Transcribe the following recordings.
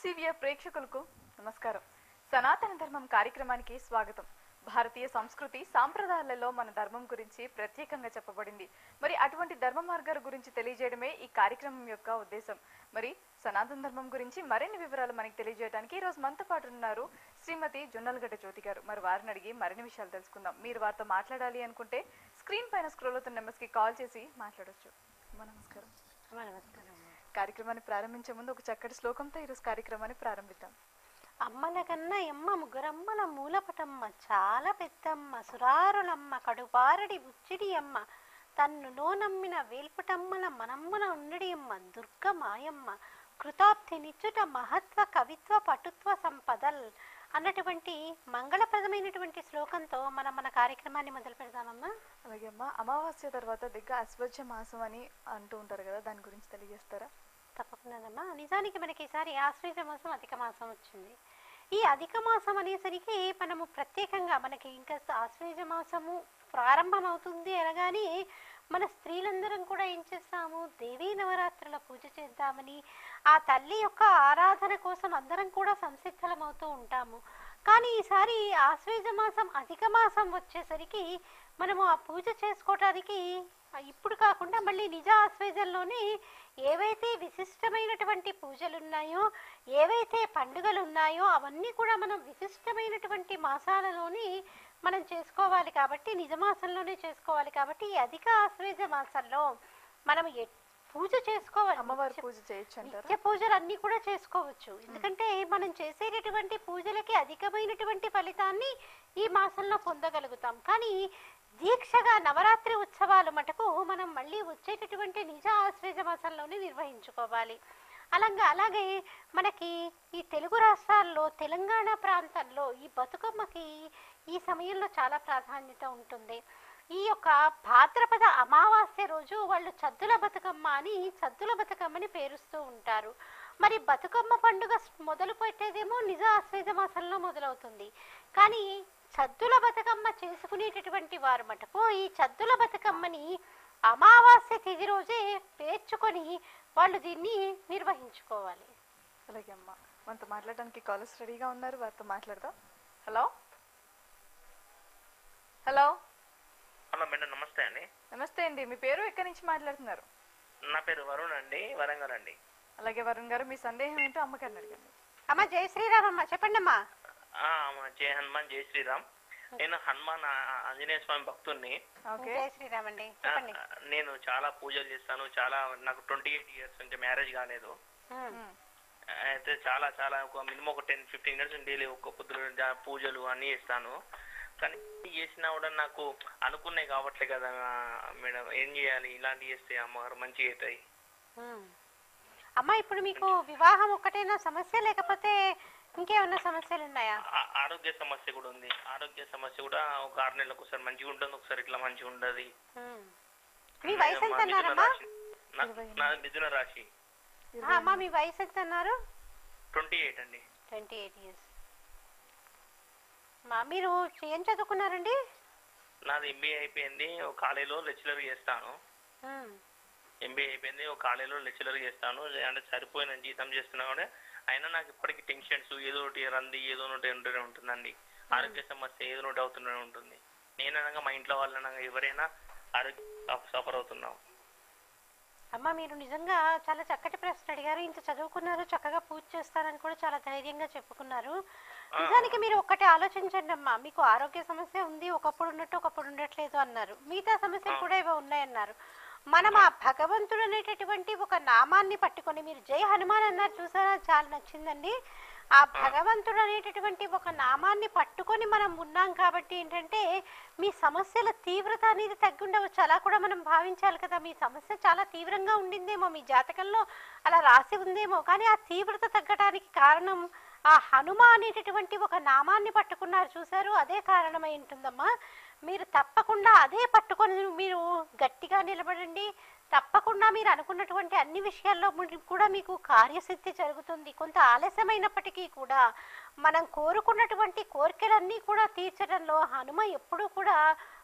Severe ప్రేక్షకులకు నమస్కారం సనాతన ధర్మం కార్యక్రమానికి స్వాగతం భారతీయ సంస్కృతి సాంప్రదాయాలలో మన ధర్మం గురించి ప్రత్యేకంగా చెప్పబడింది మరి అటువంటి ధర్మ మార్గాల గురించి తెలియజేయడమే ఈ కార్యక్రమం యొక్క ఉద్దేశం మరి సనాతన ధర్మం గురించి మరిన్ని వివరాలు మనకి తెలియజేయడానికి ఈ రోజు మనతో పాటు ఉన్నారు శ్రీమతి జొన్నలగడ్డ జ్యోతి గారు మరి వారిని అడిగి మరిన్ని విషయాలు తెలుసుకుందాం మీరు వారితో మాట్లాడాలి అనుకుంటే స్క్రీన్ పైన స్క్రోల్ అవుతున్న నెంబర్స్ కి కాల్ చేసి మాట్లాడొచ్చు అమ్మా, నమస్కారం అమ్మా, నమస్కారం అమ్మా. కార్యక్రమాన్ని ప్రారంభించే ముందు ఒక చక్కటి శ్లోకంతో ఈరోజు కార్యక్రమాన్ని ప్రారంభిద్దాం అమ్మల కన్నా ఎమ్మ ముగ్గురమ్మల మూలపటమ్మ చాలా పెద్దమ్మ సురారులమ్మ కడుపారడి బుచ్చిడి అమ్మ తన్ను నో నమ్మిన వేల్పుటమ్మల మనమ్మున ఉన్నడి అమ్మ దుర్గ మాయమ్మ కృతాబ్ధి నిచ్చుట మహత్వ కవిత్వ పటుత్వ సంపదల్ అన్నటువంటి మంగళప్రదమైనటువంటి శ్లోకంతో మనం మన కార్యక్రమాన్ని మొదలు పెడదామమ్మా అలాగే అమ్మా అమావాస్య తర్వాత దిగ్గ అశ్వత్థ మాసం అని అంటూ ఉంటారు కదా దాని గురించి తెలియజేస్తారా తప్పకుండానమ్మా నిజానికి మనకి ఈసారి ఆశ్వయుజ మాసం అధిక మాసం వచ్చింది ఈ అధిక మాసం అనేసరికి మనము ప్రత్యేకంగా మనకి ఇంకా ఆశ్వయుజ మాసము ప్రారంభం అవుతుంది అనగానే మన స్త్రీలందరం కూడా ఏం చేస్తాము దేవీ నవరాత్రుల పూజ చేద్దామని ఆ తల్లి యొక్క ఆరాధన కోసం అందరం కూడా సంసిద్ధలమవుతూ ఉంటాము కానీ ఈసారి ఆశ్వయుజ మాసం అధిక మాసం వచ్చేసరికి మనము ఆ పూజ చేసుకోవటానికి ఆ ఇప్పుడు కాకుండా మళ్ళీ నిజ ఆశ్వేజంలోనే ఏవైతే విశిష్టమైనటువంటి పూజలు ఉన్నాయో ఏవైతే పండుగలు ఉన్నాయో అవన్నీ కూడా మనం విశిష్టమైనటువంటి మాసాలలోని మనం చేసుకోవాలి కాబట్టి నిజ మాసంలోనే చేసుకోవాలి కాబట్టి ఈ అధిక ఆశ్వేజ మాసంలో మనం ఎ- పూజ చేసుకోవాలి అమ్మవారి నిత్య- పూజ చేయొచ్చు అంటారా నిత్య పూజలు అన్ని కూడా చేసుకోవచ్చు ఎందుకంటే మనం చేసేటటువంటి పూజలకి అధికమైనటువంటి ఫలితాన్ని ఈ మాసంలో పొందగలుగుతాం కానీ దీక్షగా నవరాత్రి ఉత్సవాలు మటుకు మనం మళ్ళీ వచ్చేటటువంటి నిజ ఆశ్వేజ మాసంలోనే నిర్వహించుకోవాలి అలాగా అలాగే మనకి ఈ తెలుగు రాష్ట్రాల్లో తెలంగాణ ప్రాంతంలో ఈ బతుకమ్మకి ఈ సమయంలో చాలా ప్రాధాన్యత ఉంటుంది ఈ యొక్క భాద్రపద అమావాస్య రోజు వాళ్ళు చద్దుల బతుకమ్మ అని చద్దుల బతుకమ్మని పేరుస్తూ ఉంటారు మరి బతుకమ్మ పండుగ స్- మొదలు పెట్టేదేమో నిజ ఆశ్వేజ మాసంలో మొదలవుతుంది కానీ చద్దుల బతుకమ్మ చేసుకునేటటువంటి వారు మటుకు ఈ చద్దుల బతుకమ్మని అమావాస్య తిథి రోజే పేర్చుకొని వాళ్ళు దీన్ని నిర్వహించుకోవాలి అలాగే అమ్మా మనతో మాట్లాడడానికి కాలర్స్ రెడీగా ఉన్నారు వారితో మాట్లాడదాం హలో హలో హలో మేడం నమస్తే అండి నమస్తే అండి మీ పేరు ఎక్కడి నుంచి మాట్లాడుతున్నారు నా పేరు వరుణ్ అండి వరంగల్ అండి అలాగే వరుణ్ గారు మీ సందేహం ఏంటో అమ్మగారిని అడగండి అమ్మ జై శ్రీరామ్ అమ్మ చెప్పండి అమ్మా ఆ, మా జై హనుమాన్ జై శ్రీరామ్ నేను హనుమాన్ ఆ, ఆంజనేయ స్వామి భక్తుడిని ఓకే జై శ్రీరామ్ అండి ఆ, చెప్పండి నేను చాలా పూజలు చేస్తాను చాలా నాకు ట్వంటీ ఎయిట్ ఇయర్స్ నుంచి మ్యారేజ్ కాలేదు ఉమ్. ఉమ్. అయితే చాలా చాలా ఒక మినిమం ఒక టెన్ ఫిఫ్టీన్ ఇయర్స్ డైలీ ఒక్క పొద్దులు జా- పూజలు అన్నీ చేస్తాను కానీ ఎన్ని చేసినా కూడా నాకు అనుకున్నాయి కావట్లే కదా మేడం ఏం చేయాలి ఇలాంటివి చేస్తే అమ్మగారు మంచిగా అవుతాయి ఉమ్. అమ్మా ఇప్పుడు మీకు వివాహం ఒక్కటేనా సమస్య లేకపోతే ఇంకేమన్నా సమస్యలు ఉన్నాయా ఆ- ఆరోగ్య సమస్య కూడా ఉంది ఆరోగ్య సమస్య కూడా ఒక ఆరు నెలలకు ఒకసారి మంచిగా ఉంటుంది ఒకసారి ఇట్లా మంచిగా ఉండదు ఉమ్. మీ వయసు ఎంత అన్నారమ్మా నా మిథున రాశి ఆ, అమ్మా మీ వయసు ఎంత అన్నారు ట్వంటీ ఎయిట్ అండి ట్వంటీ ఎయిట్ ఇయర్స్ మా మీరు ఏం చదువుకున్నారండి నాది ఎంబీఏ అయిపోయింది ఒక కాలేజీలో లెక్చరర్ చేస్తాను ఉమ్. ఎంబీఏ అయిపోయింది ఒక కాలేజీలో లెక్చరర్ చేస్తాను అంటే సరిపోయిన జీతం చేస్తున్నా కూడా అయినా నాకు ఇప్పటికీ టెన్షన్స్ ఏదో ఒకటి రంది ఏదో ఒకటి ఉంటూనే ఉంటుందండి ఆరోగ్య సమస్య ఏదో ఒకటి అవుతూనే ఉంటుంది నేననగా మా ఇంట్లో వాళ్ళనగా ఎవరైనా ఆరోగ్య సఫర్ అవుతున్నాం అమ్మ మీరు నిజంగా చాలా చక్కటి ప్రశ్న అడిగారు ఇంత చదువుకున్నారు చక్కగా పూజ చేస్తారని కూడా చాలా ధైర్యంగా చెప్పుకున్నారు నిజానికి మీరు ఒక్కటి ఆలోచించండి అమ్మా మీకు ఆరోగ్య సమస్య ఉంది ఒకప్పుడు ఉన్నట్టు ఒకప్పుడు ఉండట్లేదు అన్నారు మిగతా సమస్యలు కూడా ఏవో ఉన్నాయన్నారు మనం ఆ భగవంతుడు అనేటటువంటి ఒక నామాన్ని పట్టుకొని మీరు జై హనుమాన్ అన్నారు చూసారా చాలా నచ్చిందండి ఆ భగవంతుడు అనేటటువంటి ఒక నామాన్ని పట్టుకొని మనం ఉన్నాం కాబట్టి ఏంటంటే మీ సమస్యల తీవ్రత అనేది తగ్గి ఉండవచ్చు అలా కూడా మనం భావించాలి కదా మీ సమస్య చాలా తీవ్రంగా ఉండిందేమో మీ జాతకంలో అలా రాసి ఉందేమో కానీ ఆ తీవ్రత తగ్గడానికి కారణం ఆ హనుమ అనేటటువంటి ఒక నామాన్ని పట్టుకున్నారు చూసారు అదే కారణమై ఉంటుందమ్మా మీరు తప్పకుండా అదే పట్టుకొని మీరు గట్టిగా నిలబడండి తప్పకుండా మీరు అనుకున్నటువంటి అన్ని విషయాల్లో మీ- కూడా మీకు కార్యసిద్ధి జరుగుతుంది కొంత ఆలస్యమైనప్పటికీ కూడా మనం కోరుకున్నటువంటి కోరికలన్నీ కూడా తీర్చడంలో హనుమ ఎప్పుడూ కూడా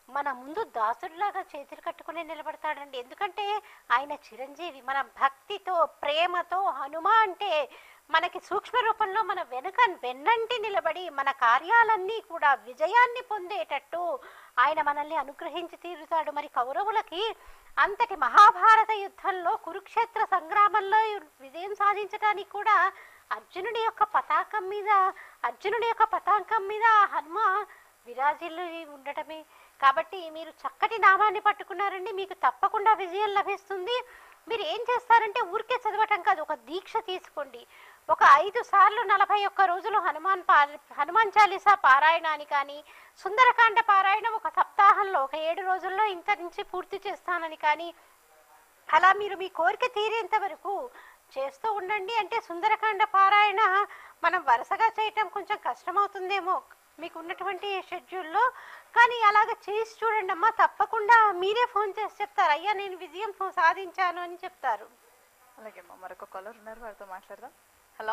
మన ముందు దాసుడిలాగా చేతులు కట్టుకుని నిలబడతాడండి ఎందుకంటే ఆయన చిరంజీవి మన భక్తితో ప్రేమతో హనుమ అంటే మనకి సూక్ష్మ రూపంలో మన వెనుక వెన్నంటి నిలబడి మన కార్యాలన్నీ కూడా విజయాన్ని పొందేటట్టు ఆయన మనల్ని అనుగ్రహించి తీరుతాడు మరి కౌరవులకి అంతటి మహాభారత యుద్ధంలో కురుక్షేత్ర సంగ్రామంలో విజయం సాధించడానికి కూడా అర్జునుడి యొక్క పతాకం మీద అర్జునుడి యొక్క పతాకం మీద ఆ హనుమ విరాజిల్లు ఉండటమే కాబట్టి మీరు చక్కటి నామాన్ని పట్టుకున్నారండి మీకు తప్పకుండా విజయం లభిస్తుంది మీరు ఏం చేస్తారంటే ఊరికే చదవటం కాదు ఒక దీక్ష తీసుకోండి ఒక ఐదు సార్లు నలభై ఒక్క రోజులు హనుమాన్ పా హనుమాన్ చాలీసా పారాయణాన్ని కానీ సుందరకాండ పారాయణం ఒక సప్తాహంలో ఒక ఏడు రోజుల్లో ఇంత నుంచి పూర్తి చేస్తానని కానీ అలా మీరు మీ కోరిక తీరేంత వరకు చేస్తూ ఉండండి అంటే సుందరకాండ పారాయణ మనం వరుసగా చేయటం కొంచెం కష్టమవుతుందేమో మీకు ఉన్నటువంటి షెడ్యూల్లో కానీ అలాగ చేసి చూడండి అమ్మా తప్పకుండా మీరే ఫోన్ చేసి చెప్తారు అయ్యా నేను విజయం ఫో- సాధించాను అని చెప్తారు అలాగే అమ్మా మరొక కాలర్ ఉన్నారు వారితో మాట్లాడదాం హలో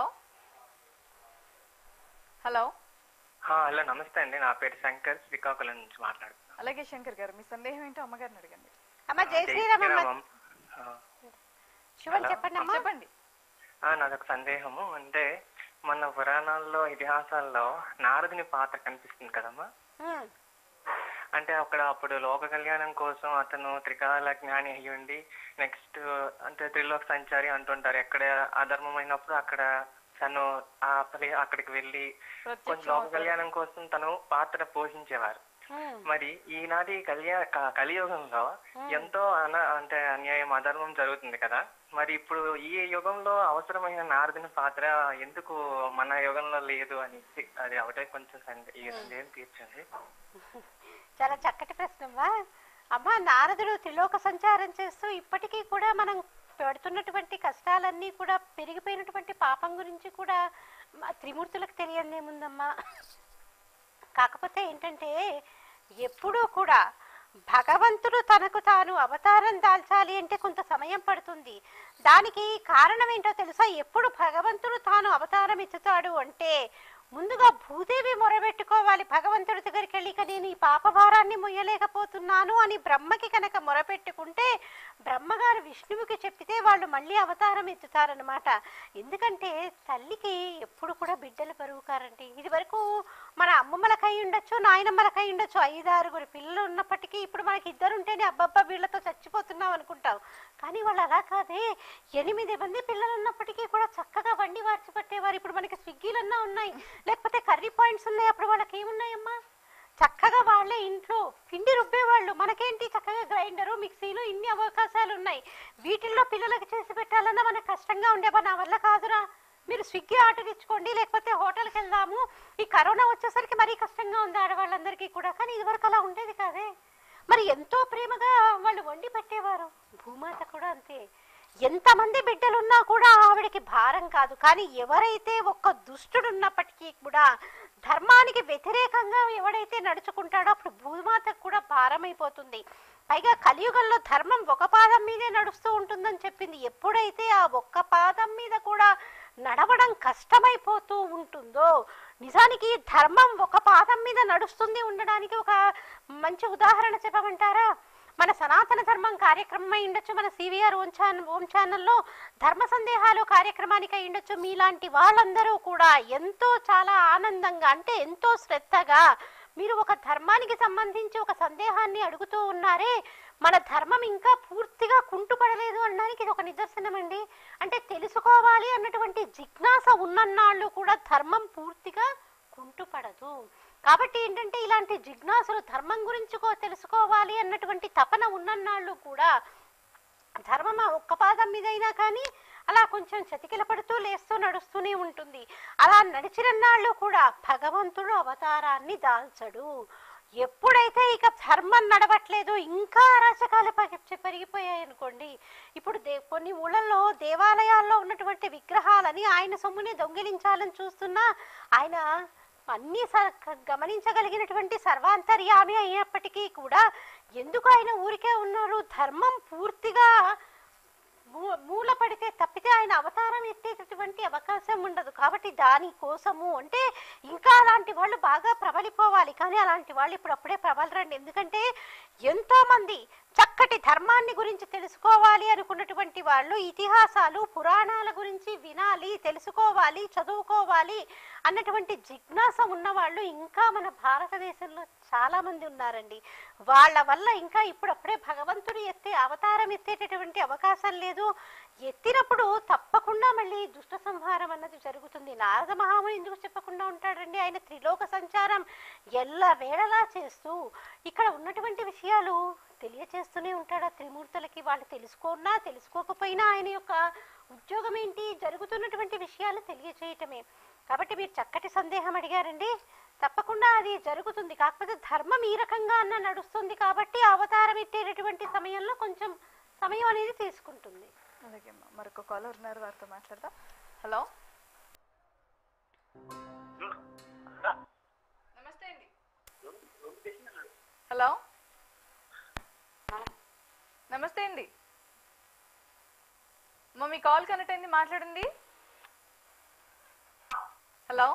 హలో ఆ, హలో నమస్తే అండి నా పేరు శంకర్ శ్రీకాకుళం నుంచి మాట్లాడుతున్నాను అలాగే శంకర్ గారు మీ సందేహం ఏంటో అమ్మగారిని అడగండి అమ్మ జై శ్రీరామ్ అమ్మ శ్రీరామం. ఆ, శివన్ హలో. చెప్పండి అమ్మా చెప్పండి ఆ, నాదొక సందేహము అంటే మన పురాణాల్లో ఇతిహాసాల్లో నారదుని పాత్ర కనిపిస్తుంది కదమ్మా ఉమ్, అంటే అక్కడ అప్పుడు లోక కళ్యాణం కోసం అతను త్రికాల జ్ఞాని అయ్యి ఉండి నెక్స్ట్ అంటే త్రిలోక సంచారి అంటుంటారు ఎక్కడ అధర్మమైనప్పుడు అక్కడ తను ఆ ప్లే- అక్కడికి వెళ్ళి కొంచెం ప్రత్యక్షం లోక అవుతారు. కళ్యాణం కోసం తను పాత్ర పోషించేవారు ఉమ్, మరి ఈనాటి కళ్యా క- కలియుగంలో ఎంతో అన అంటే అన్యాయం అధర్మం జరుగుతుంది కదా మరి ఇప్పుడు ఈ యుగంలో అవసరమైన నారదుని పాత్ర ఎందుకు మన యుగంలో లేదు అని అది ఒకటే కొంచెం సందే- ఈ సందేహం తీర్చండి చాలా చక్కటి ప్రశ్న అమ్మా అమ్మా నారదుడు త్రిలోక సంచారం చేస్తూ ఇప్పటికీ కూడా మనం పెడుతున్నటువంటి కష్టాలన్నీ కూడా పెరిగిపోయినటువంటి పాపం గురించి కూడా మ- త్రిమూర్తులకు తెలియదేముందమ్మా కాకపోతే ఏంటంటే ఎప్పుడూ కూడా భగవంతుడు తనకు తాను అవతారం దాల్చాలి అంటే కొంత సమయం పడుతుంది దానికి కారణం ఏంటో తెలుసా ఎప్పుడు భగవంతుడు తాను అవతారం ఎత్తుతాడు అంటే ముందుగా భూదేవి మొరబెట్టుకోవాలి భగవంతుడి దగ్గరికి వెళ్ళి "ఇక నేను ఈ పాప భారాన్ని మొయ్యలేకపోతున్నాను అని బ్రహ్మకి కనుక మొరపెట్టుకుంటే బ్రహ్మగారు విష్ణువుకి చెప్పితే వాళ్ళు మళ్ళీ అవతారం ఎత్తుతారనమాట ఎందుకంటే తల్లికి ఎప్పుడు కూడా బిడ్డలు బరువుకారండి ఇది వరకు మన అమ్మమ్మలకై ఉండొచ్చు నాయనమ్మలకై ఉండొచ్చు ఐదారుగురు పిల్లలు ఉన్నప్పటికీ ఇప్పుడు మనకి ఇద్దరు ఉంటేనే అబ్బబ్బా వీళ్ళతో చచ్చిపోతున్నాం అనుకుంటాం కానీ వాళ్ళు అలా కాదే ఎనిమిది మంది పిల్లలు ఉన్నప్పటికీ కూడా చక్కగా వండి వార్చి పట్టేవారు ఇప్పుడు మనకి స్విగ్గీలన్నా ఉన్నాయి లేకపోతే కర్రీ పాయింట్స్ ఉన్నాయి అప్పుడు వాళ్ళకి ఏమున్నాయమ్మా చక్కగా వాళ్ళే ఇంట్లో పిండి రుబ్బేవాళ్ళు మనకేంటి చక్కగా గ్రైండరు మిక్సీలు ఇన్ని అవకాశాలు ఉన్నాయి వీటిల్లో పిల్లలకి చేసి పెట్టాలన్నా మనకు కష్టంగా ఉండేవా నా వల్ల కాదురా మీరు స్విగ్గీ ఆర్డర్ ఇచ్చుకోండి లేకపోతే హోటల్కి వెళ్దాము ఈ కరోనా వచ్చేసరికి మరీ కష్టంగా ఉంది ఆడవాళ్ళందరికీ కూడా కానీ ఇదివరకు అలా ఉండేది కాదే మరి ఎంతో ప్రేమగా వాళ్ళు వండి పెట్టేవారు భూమాత కూడా అంతే ఎంతమంది బిడ్డలున్నా కూడా ఆవిడకి భారం కాదు కానీ ఎవరైతే ఒక్క దుష్టుడు ఉన్నప్పటికీ కూడా ధర్మానికి వ్యతిరేకంగా ఎవడైతే నడుచుకుంటాడో అప్పుడు భూమాతకు కూడా భారమైపోతుంది పైగా కలియుగంలో ధర్మం ఒక పాదం మీదే నడుస్తూ ఉంటుందని చెప్పింది ఎప్పుడైతే ఆ ఒక్క పాదం మీద కూడా నడవడం కష్టమైపోతూ ఉంటుందో నిజానికి ధర్మం ఒక పాదం మీద నడుస్తుంది ఉండడానికి ఒక మంచి ఉదాహరణ చెప్పమంటారా మన సనాతన ధర్మం కార్యక్రమం అయి ఉండొచ్చు మన సివిఆర్ ఓన్ ఛాన్ ఓం ఛానల్లో ధర్మ సందేహాలు కార్యక్రమానికి అయి ఉండొచ్చు మీలాంటి వాళ్ళందరూ కూడా ఎంతో చాలా ఆనందంగా అంటే ఎంతో శ్రద్ధగా మీరు ఒక ధర్మానికి సంబంధించి ఒక సందేహాన్ని అడుగుతూ ఉన్నారే మన ధర్మం ఇంకా పూర్తిగా కుంటుపడలేదు అనడానికి ఇది ఒక నిదర్శనం అండి అంటే తెలుసుకోవాలి అన్నటువంటి జిజ్ఞాస ఉన్నన్నాళ్ళు కూడా ధర్మం పూర్తిగా కుంటుపడదు కాబట్టి ఏంటంటే ఇలాంటి జిజ్ఞాసులు ధర్మం గురించి కో- తెలుసుకోవాలి అన్నటువంటి తపన ఉన్నన్నాళ్ళు కూడా ధర్మం ఆ ఒక్క పాదం మీదైనా కానీ అలా కొంచెం చతికిల పడుతూ లేస్తూ నడుస్తూనే ఉంటుంది అలా నడిచిన నాళ్ళు కూడా భగవంతుడు అవతారాన్ని దాల్చడు ఎప్పుడైతే ఇక ధర్మం నడవట్లేదు ఇంకా అరాచకాలు పగి- పెరిగిపోయాయి అనుకోండి ఇప్పుడు దే కొన్ని ఊళ్ళల్లో దేవాలయాల్లో ఉన్నటువంటి విగ్రహాలని ఆయన సొమ్ముని దొంగిలించాలని చూస్తున్నా ఆయన అన్ని స- గమనించగలిగినటువంటి సర్వాంతర్యామి అయినప్పటికీ కూడా ఎందుకు ఆయన ఊరికే ఉన్నారు ధర్మం పూర్తిగా మూ- మూల పడితే తప్పితే ఆయన అవతారం ఎత్తేటటువంటి అవకాశం ఉండదు కాబట్టి దాని కోసము అంటే ఇంకా అలాంటి వాళ్ళు బాగా ప్రబలిపోవాలి కానీ అలాంటి వాళ్ళు ఇప్పుడు అప్పుడే ప్రబలరండి ఎందుకంటే ఎంతో మంది చక్కటి ధర్మాన్ని గురించి తెలుసుకోవాలి అనుకున్నటువంటి వాళ్ళు ఇతిహాసాలు పురాణాల గురించి వినాలి తెలుసుకోవాలి చదువుకోవాలి అన్నటువంటి జిజ్ఞాస ఉన్న వాళ్ళు ఇంకా మన భారతదేశంలో చాలా మంది ఉన్నారండి వాళ్ళ వల్ల ఇంకా ఇప్పుడప్పుడే భగవంతుడు ఎత్తే అవతారం ఎత్తేటటువంటి అవకాశం లేదు ఎత్తినప్పుడు తప్పకుండా మళ్ళీ దుష్ట సంహారం అన్నది జరుగుతుంది నారద మహాముని ఎందుకు చెప్పకుండా ఉంటాడండి ఆయన త్రిలోక సంచారం ఎల్ల వేళలా చేస్తూ ఇక్కడ ఉన్నటువంటి విషయాలు తెలియచేస్తూనే ఉంటాడు ఆ త్రిమూర్తులకి వాళ్ళు తెలుసుకున్నా తెలుసుకోకపోయినా ఆయన యొక్క ఉద్యోగం ఏంటి జరుగుతున్నటువంటి విషయాలు తెలియచేయటమే కాబట్టి మీరు చక్కటి సందేహం అడిగారండి తప్పకుండా అది జరుగుతుంది కాకపోతే ధర్మం ఈ రకంగా అన్న నడుస్తుంది కాబట్టి అవతారం ఎత్తేటటువంటి సమయంలో కొంచెం సమయం అనేది తీసుకుంటుంది అలాగే అమ్మా మరొక కాలర్ ఉన్నారు వారితో మాట్లాడదాం హలో నమస్తే అండి హలో నమస్తే అండి అమ్మా మీ కాల్ కనెక్ట్ అయింది మాట్లాడండి హలో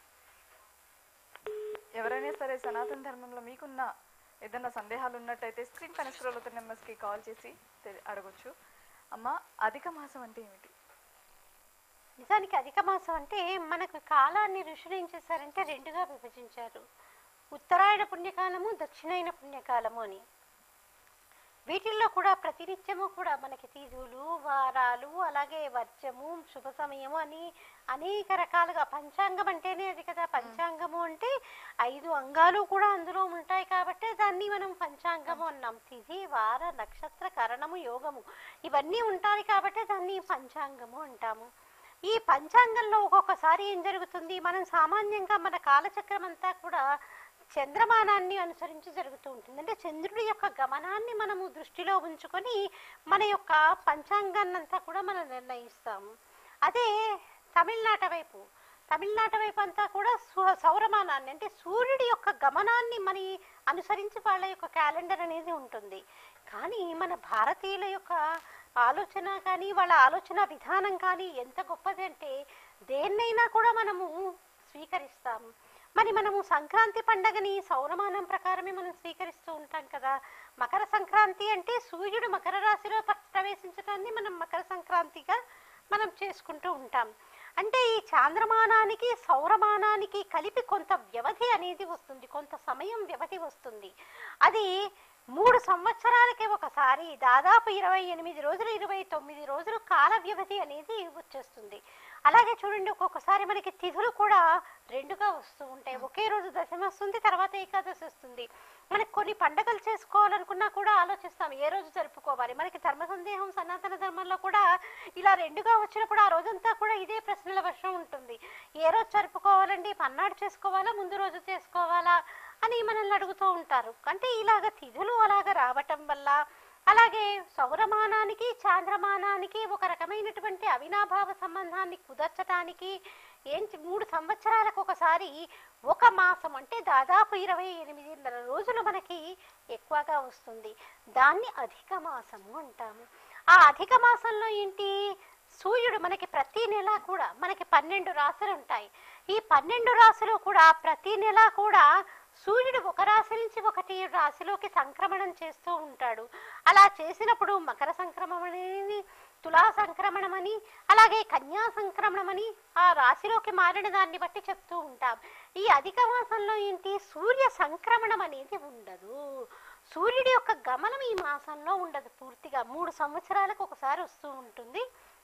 ఎవరైనా సరే సనాతన ధర్మంలో మీకున్న ఏదైనా సందేహాలు ఉన్నట్టయితే స్క్రీన్ పైన స్క్రోల్ అవుతున్న నెంబర్స్కి కాల్ చేసి తెలి- అడగొచ్చు అమ్మ అధిక మాసం అంటే ఏమిటి నిజానికి అధిక మాసం అంటే మనకు కాలాన్ని ఋషులు ఏం చేశారంటే రెండుగా విభజించారు ఉత్తరాయణ పుణ్యకాలము దక్షిణాయన పుణ్యకాలము అని వీటిల్లో కూడా ప్రతినిత్యము కూడా మనకి తిథులు వారాలు అలాగే వర్జము శుభ సమయము అని అనేక రకాలుగా పంచాంగం అంటేనే అది కదా పంచాంగము అంటే ఐదు అంగాలు కూడా అందులో ఉంటాయి కాబట్టి దాన్ని మనం పంచాంగము అన్నాం తిథి వార నక్షత్ర కరణము యోగము ఇవన్నీ ఉంటాయి కాబట్టి దాన్ని పంచాంగము అంటాము ఈ పంచాంగంలో ఒక్కొక్కసారి ఏం జరుగుతుంది మనం సామాన్యంగా మన కాలచక్రం అంతా కూడా చంద్రమానాన్ని అనుసరించి జరుగుతూ ఉంటుంది అంటే చంద్రుడి యొక్క గమనాన్ని మనము దృష్టిలో ఉంచుకొని మన యొక్క పంచాంగాన్నంతా కూడా మనం నిర్ణయిస్తాము అదే తమిళనాట వైపు తమిళనాట వైపు అంతా కూడా సు- సౌరమానాన్ని అంటే సూర్యుడి యొక్క గమనాన్ని మరి అనుసరించి వాళ్ళ యొక్క క్యాలెండర్ అనేది ఉంటుంది కానీ మన భారతీయుల యొక్క ఆలోచన కానీ వాళ్ళ ఆలోచన విధానం కానీ ఎంత గొప్పది అంటే దేన్నైనా కూడా మనము స్వీకరిస్తాము మరి మనము సంక్రాంతి పండగని సౌరమానం ప్రకారమే మనం స్వీకరిస్తూ ఉంటాం కదా మకర సంక్రాంతి అంటే సూర్యుడు మకర రాశిలో ప- ప్రవేశించడాన్ని మనం మకర సంక్రాంతిగా మనం చేసుకుంటూ ఉంటాం అంటే ఈ చాంద్రమానానికి సౌరమానానికి కలిపి కొంత వ్యవధి అనేది వస్తుంది కొంత సమయం వ్యవధి వస్తుంది అది మూడు సంవత్సరాలకి ఒకసారి దాదాపు ఇరవై ఎనిమిది రోజులు ఇరవై తొమ్మిది రోజులు కాల వ్యవధి అనేది వచ్చేస్తుంది అలాగే చూడండి ఒక్కొక్కసారి మనకి తిథులు కూడా రెండుగా వస్తూ ఉంటాయి ఒకే రోజు దశమి వస్తుంది తర్వాత ఏకాదశి వస్తుంది మనకి కొన్ని పండగలు చేసుకోవాలనుకున్నా కూడా ఆలోచిస్తాం ఏ రోజు జరుపుకోవాలి మనకి ధర్మ సందేహం సనాతన ధర్మంలో కూడా ఇలా రెండుగా వచ్చినప్పుడు ఆ రోజంతా కూడా ఇదే ప్రశ్నల వర్షం ఉంటుంది ఏ రోజు జరుపుకోవాలండి పన్నాడు చేసుకోవాలా ముందు రోజు చేసుకోవాలా అని మనల్ని అడుగుతూ ఉంటారు అంటే ఇలాగ తిథులు అలాగ రావటం వల్ల అలాగే సౌరమానానికి చాంద్రమానానికి ఒక రకమైనటువంటి అవినాభావ సంబంధాన్ని కుదర్చడానికి ఏం చే- మూడు సంవత్సరాలకు ఒకసారి ఒక మాసం అంటే దాదాపు ఇరవై ఎనిమిదిన్నర రోజులు మనకి ఎక్కువగా వస్తుంది దాన్ని అధిక మాసము అంటాము ఆ అధిక మాసంలో ఏంటి సూర్యుడు మనకి ప్రతి నెల కూడా మనకి పన్నెండు రాశులు ఉంటాయి ఈ పన్నెండు రాశులు కూడా ప్రతి నెల కూడా సూర్యుడు ఒక రాశి నుంచి ఒకటి రాశిలోకి సంక్రమణం చేస్తూ ఉంటాడు అలా చేసినప్పుడు మకర సంక్రమణం అనేది తులా సంక్రమణం అని అలాగే కన్యా సంక్రమణం అని ఆ రాశిలోకి మారిన దాన్ని బట్టి చెప్తూ ఉంటాం ఈ అధిక మాసంలో ఏంటి సూర్య సంక్రమణం అనేది ఉండదు సూర్యుడి యొక్క గమనం ఈ మాసంలో ఉండదు పూర్తిగా మూడు సంవత్సరాలకు ఒకసారి వస్తూ ఉంటుంది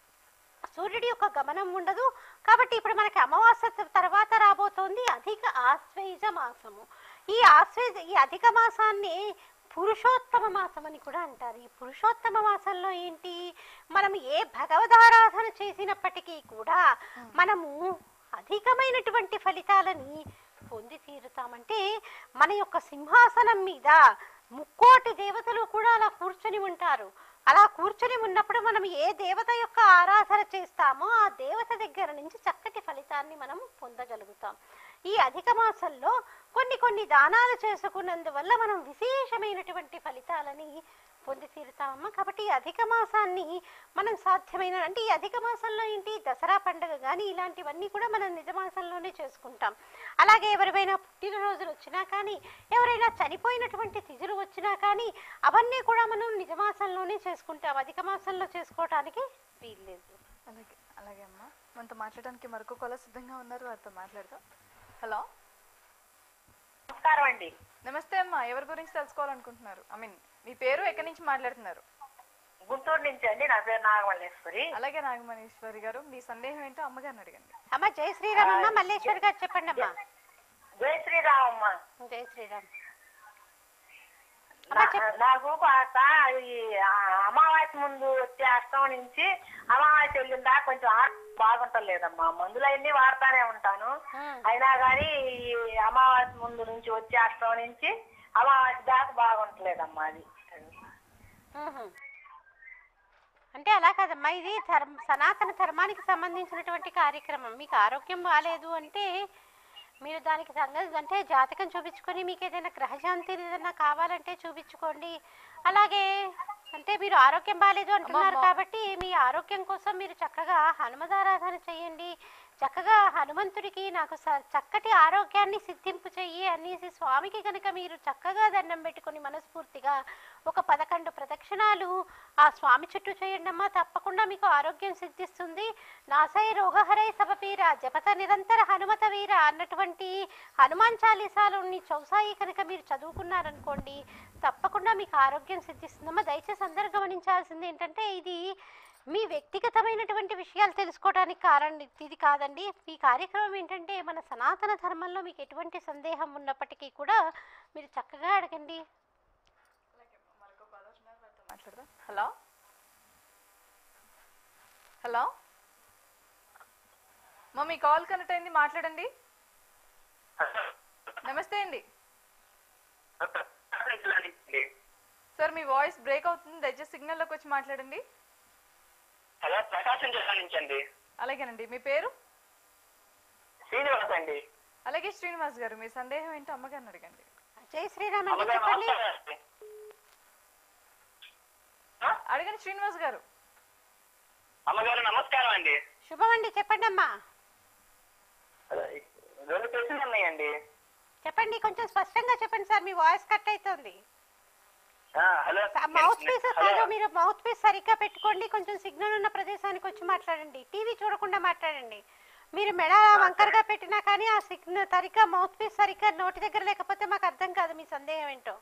సూర్యుడి యొక్క గమనం ఉండదు కాబట్టి ఇప్పుడు మనకి అమావాస్య త- తర్వాత రాబోతోంది అధిక ఆశ్వేజ మాసము ఈ ఆశ్వేజ ఈ అధిక మాసాన్ని పురుషోత్తమ మాసం అని కూడా అంటారు ఈ పురుషోత్తమ మాసంలో ఏంటి మనం ఏ భగవదారాధన చేసినప్పటికీ కూడా మనము అధికమైనటువంటి ఫలితాలని పొంది తీరుతామంటే మన యొక్క సింహాసనం మీద ముక్కోటి దేవతలు కూడా అలా కూర్చొని ఉంటారు అలా కూర్చొని ఉన్నప్పుడు మనం ఏ దేవత యొక్క ఆరాధన చేస్తామో ఆ దేవత దగ్గర నుంచి చక్కటి ఫలితాన్ని మనం పొందగలుగుతాం ఈ అధిక మాసంలో కొన్ని కొన్ని దానాలు చేసుకున్నందువల్ల మనం విశేషమైనటువంటి ఫలితాలని పొంది తీరుతామమ్మా కాబట్టి ఈ అధిక మాసాన్ని మనం సాధ్యమైన అంటే ఈ అధిక మాసంలో ఏంటి దసరా పండుగ కానీ ఇలాంటివన్నీ కూడా మనం నిజ మాసంలోనే చేసుకుంటాం అలాగే ఎవరివైనా పుట్టినరోజులు వచ్చినా కానీ ఎవరైనా చనిపోయినటువంటి తిథులు వచ్చినా కానీ అవన్నీ కూడా మనం నిజ మాసంలోనే చేసుకుంటాం అధిక మాసంలో చేసుకోవటానికి వీల్లేదు అలాగే అలాగే అమ్మా మనతో మాట్లాడడానికి మరొక కొల సిద్ధంగా ఉన్నారు వారితో మాట్లాడదాం హలో నమస్కారం అండి నమస్తే అమ్మా ఎవరి గురించి తెలుసుకోవాలనుకుంటున్నారు ఐ మీన్ మీ పేరు ఎక్కడి నుంచి మాట్లాడుతున్నారు గుంటూరు నుంచి అండి నా పేరు నాగమల్లేశ్వరి అలాగే నాగమణీశ్వరి గారు మీ సందేహం ఏంటో అమ్మగారిని అడగండి అమ్మ జై శ్రీరామమ్మ మల్లేశ్వరి గారు చెప్పండి అమ్మా జై శ్రీరామమ్మ జై శ్రీరామ్ నా- నాకు కాస్త ఈ ఆ అమావాస్య ముందు వచ్చే అష్టం నుంచి అమావాస్య వెళ్ళిన దాకా కొంచెం ఆరోగ్యం బాగుంటలేదమ్మా మందులు అన్ని వాడుతానే ఉంటాను ఉమ్. అయినా కానీ ఈ అమావాస్య ముందు నుంచి వచ్చే అష్టం నుంచి అమావాస్య దాకా బాగుంటలేదమ్మా అది మ్మ్. అంటే అలా కాదమ్మా ఇది ధర్మ సనాతన ధర్మానికి సంబంధించినటువంటి కార్యక్రమం మీకు ఆరోగ్యం బాగాలేదు అంటే మీరు దానికి సంగతి అంటే జాతకం చూపించుకొని మీకు ఏదైనా గ్రహశాంతి ఏదైనా కావాలంటే చూపించుకోండి అలాగే అంటే మీరు ఆరోగ్యం బాగాలేదు అంటున్నారు కాబట్టి మీ ఆరోగ్యం కోసం మీరు చక్కగా హనుమదారాధన చేయండి చక్కగా హనుమంతుడికి నాకు స- చక్కటి ఆరోగ్యాన్ని సిద్ధింపు చెయ్యి అనేసి స్వామికి కనుక మీరు చక్కగా దండం పెట్టుకొని మనస్ఫూర్తిగా ఒక పదకొండు ప్రదక్షిణాలు ఆ స్వామి చుట్టూ చేయండి అమ్మా తప్పకుండా మీకు ఆరోగ్యం సిద్ధిస్తుంది నాసై రోగహరై సభపీర జపత నిరంతర హనుమత వీర అన్నటువంటి హనుమాన్ చాలీసాలోని చౌసాయి కనుక మీరు చదువుకున్నారనుకోండి తప్పకుండా మీకు ఆరోగ్యం సిద్ధిస్తుందమ్మా దయచేసి అందరూ గమనించాల్సింది ఏంటంటే ఇది మీ వ్యక్తిగతమైనటువంటి విషయాలు తెలుసుకోవడానికి కారణం ఇది కాదండి ఈ కార్యక్రమం ఏంటంటే మన సనాతన ధర్మంలో మీకు ఎటువంటి సందేహం ఉన్నప్పటికీ కూడా మీరు చక్కగా అడగండి మాట్లాడదాం హలో హలో మా మీ కాల్ కనెక్ట్ అయింది మాట్లాడండి నమస్తే అండి సార్ మీ వాయిస్ బ్రేక్ అవుతుంది దయచేసి సిగ్నల్లోకి వచ్చి మాట్లాడండి హలో ప్రకాశం జిల్లా నుంచి అండి అలాగేనండి మీ పేరు శ్రీనివాస్ అండి అలాగే శ్రీనివాస్ గారు మీ సందేహం ఏంటో అమ్మగారిని అడగండి జై శ్రీరామ్ అండి చెప్పండి అడగండి శ్రీనివాస్ గారు అమ్మగారు నమస్కారం అండి శుభం అండి చెప్పండి అమ్మా రెండు ప్రశ్నలు ఉన్నాయండి చెప్పండి కొంచెం స్పష్టంగా చెప్పండి సార్ మీ వాయిస్ కట్ అవుతుంది ఆ, హలో మౌత్ పీస్ హలో. కాదు మీరు మౌత్ పీస్ సరిగ్గా పెట్టుకోండి కొంచెం సిగ్నల్ ఉన్న ప్రదేశానికి వచ్చి మాట్లాడండి టీవీ చూడకుండా మాట్లాడండి మీరు మెడ వంకరగా పెట్టినా కానీ ఆ సిగ్నల్ సరిగ్గా మౌత్ పీస్ సరిగ్గా నోటి దగ్గర లేకపోతే మాకు అర్థం కాదు మీ సందేహం ఏంటో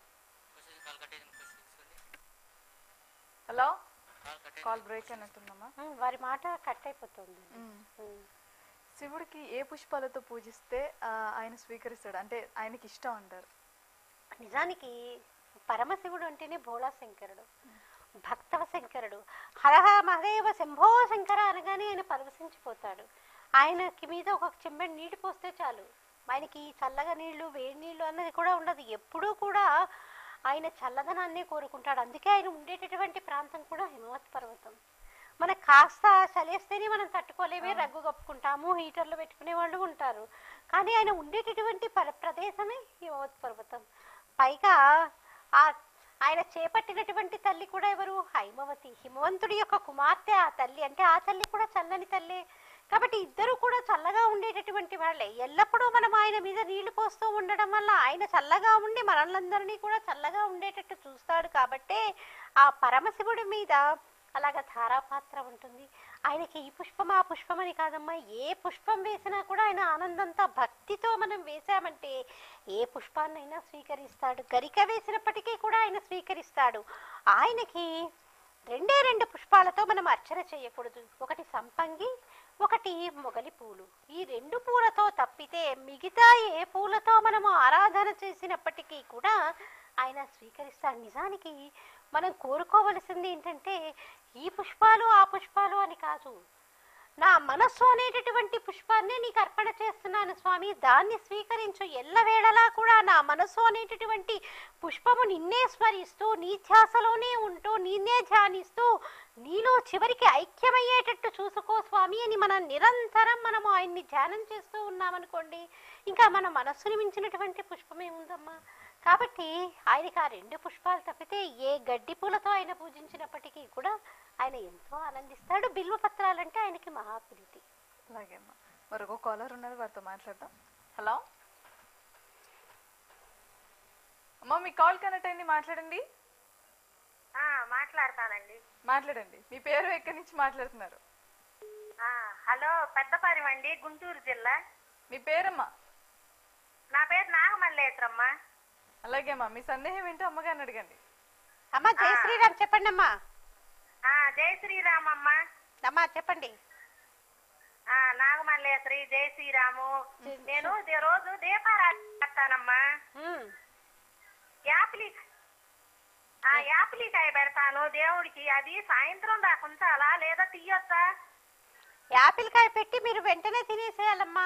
హలో కాల్ బ్రేక్ అయినట్టుందమ్మా ఉమ్, వారి మాట కట్ అయిపోతుంది ఉమ్. ఉమ్. శివుడికి ఏ పుష్పాలతో పూజిస్తే ఆ, ఆయన స్వీకరిస్తాడు అంటే ఆయనకి ఇష్టం అంటారు నిజానికి పరమశివుడు అంటేనే భోళా శంకరుడు భక్తవ శంకరుడు హరహ మహదేవ శంభో శంకర అనగానే ఆయన పరవశించిపోతాడు ఆయనకి మీద ఒక చెంబెడు నీటి పోస్తే చాలు ఆయనకి చల్లగా నీళ్లు వేడి నీళ్లు అన్నది కూడా ఉండదు ఎప్పుడూ కూడా ఆయన చల్లదనాన్నే కోరుకుంటాడు అందుకే ఆయన ఉండేటటువంటి ప్రాంతం కూడా హిమవత్ పర్వతం మనకు కాస్త చలేస్తేనే మనం తట్టుకోలేమే రగ్గు కప్పుకుంటాము హీటర్లు పెట్టుకునే వాళ్ళు ఉంటారు కానీ ఆయన ఉండేటటువంటి పర- ప్రదేశమే హిమవత్ పర్వతం పైగా ఆ ఆయన చేపట్టినటువంటి తల్లి కూడా ఎవరు హైమవతి హిమవంతుడి యొక్క కుమార్తె ఆ తల్లి అంటే ఆ తల్లి కూడా చల్లని తల్లే కాబట్టి ఇద్దరు కూడా చల్లగా ఉండేటటువంటి వాళ్ళే ఎల్లప్పుడూ మనం ఆయన మీద నీళ్లు పోస్తూ ఉండడం వల్ల ఆయన చల్లగా ఉండి మనల్నందరినీ కూడా చల్లగా ఉండేటట్టు చూస్తాడు కాబట్టే ఆ పరమశివుడి మీద అలాగ ధారాపాత్ర ఉంటుంది ఆయనకి ఈ పుష్పం ఆ పుష్పం అని కాదమ్మా ఏ పుష్పం వేసినా కూడా ఆయన ఆనందంతో భక్తితో మనం వేసామంటే ఏ పుష్పాన్నైనా స్వీకరిస్తాడు గరిక వేసినప్పటికీ కూడా ఆయన స్వీకరిస్తాడు ఆయనకి రెండే రెండు పుష్పాలతో మనం అర్చన చేయకూడదు ఒకటి సంపంగి ఒకటి మొగలి పూలు ఈ రెండు పూలతో తప్పితే మిగతా ఏ పూలతో మనము ఆరాధన చేసినప్పటికీ కూడా ఆయన స్వీకరిస్తాడు నిజానికి మనం కోరుకోవలసింది ఏంటంటే ఈ పుష్పాలు ఆ పుష్పాలు అని కాదు నా మనస్సు అనేటటువంటి పుష్పాన్ని నీకు అర్పణ చేస్తున్నాను స్వామి దాన్ని స్వీకరించు ఎల్లవేళలా కూడా నా మనస్సు అనేటటువంటి పుష్పము నిన్నే స్మరిస్తూ నీ ధ్యాసలోనే ఉంటూ నిన్నే ధ్యానిస్తూ నీలో చివరికి ఐక్యమయ్యేటట్టు చూసుకో స్వామి అని మనం నిరంతరం మనము ఆయన్ని ధ్యానం చేస్తూ ఉన్నామనుకోండి ఇంకా మన మనస్సుని మించినటువంటి పుష్పం ఏముందమ్మా కాబట్టి ఆయనకి ఆ రెండు పుష్పాలు తప్పితే ఏ గడ్డి పూలతో ఆయన పూజించినప్పటికీ కూడా ఆయన ఎంతో ఆనందిస్తాడు బిల్వ పత్రాలంటే ఆయనకి మహాప్రీతి అలాగే అమ్మా మరొక కాలర్ ఉన్నారు వారితో మాట్లాడదాం హలో అమ్మా మీ కాల్ కనెక్ట్ అయింది మాట్లాడండి ఆ, మాట్లాడతానండి మాట్లాడండి మీ పేరు ఎక్కడి నుంచి మాట్లాడుతున్నారు ఆ, హలో పెద్దపాలెం అండి గుంటూరు జిల్లా మీ పేరమ్మా నా పేరు నాగమల్లేశ్వరమ్మ అలాగే అమ్మా మీ సందేహం ఏంటో అమ్మగారిని అడగండి అమ్మా జై శ్రీరామ్ చెప్పండి అమ్మా ఆ, జై శ్రీరామమ్మ అమ్మా చెప్పండి ఆ, నాగమల్లేశ్వరి జై శ్రీరాము నేను దే- రోజు దీపారాధన చేస్తానమ్మా ఉమ్. యాపిలి ఆ యాపిలికాయ పెడతాను దేవుడికి అది సాయంత్రం దాకా ఉంచాలా లేదా తీయొచ్చా యాపిల్ కాయ పెట్టి మీరు వెంటనే తినేసేయాలమ్మా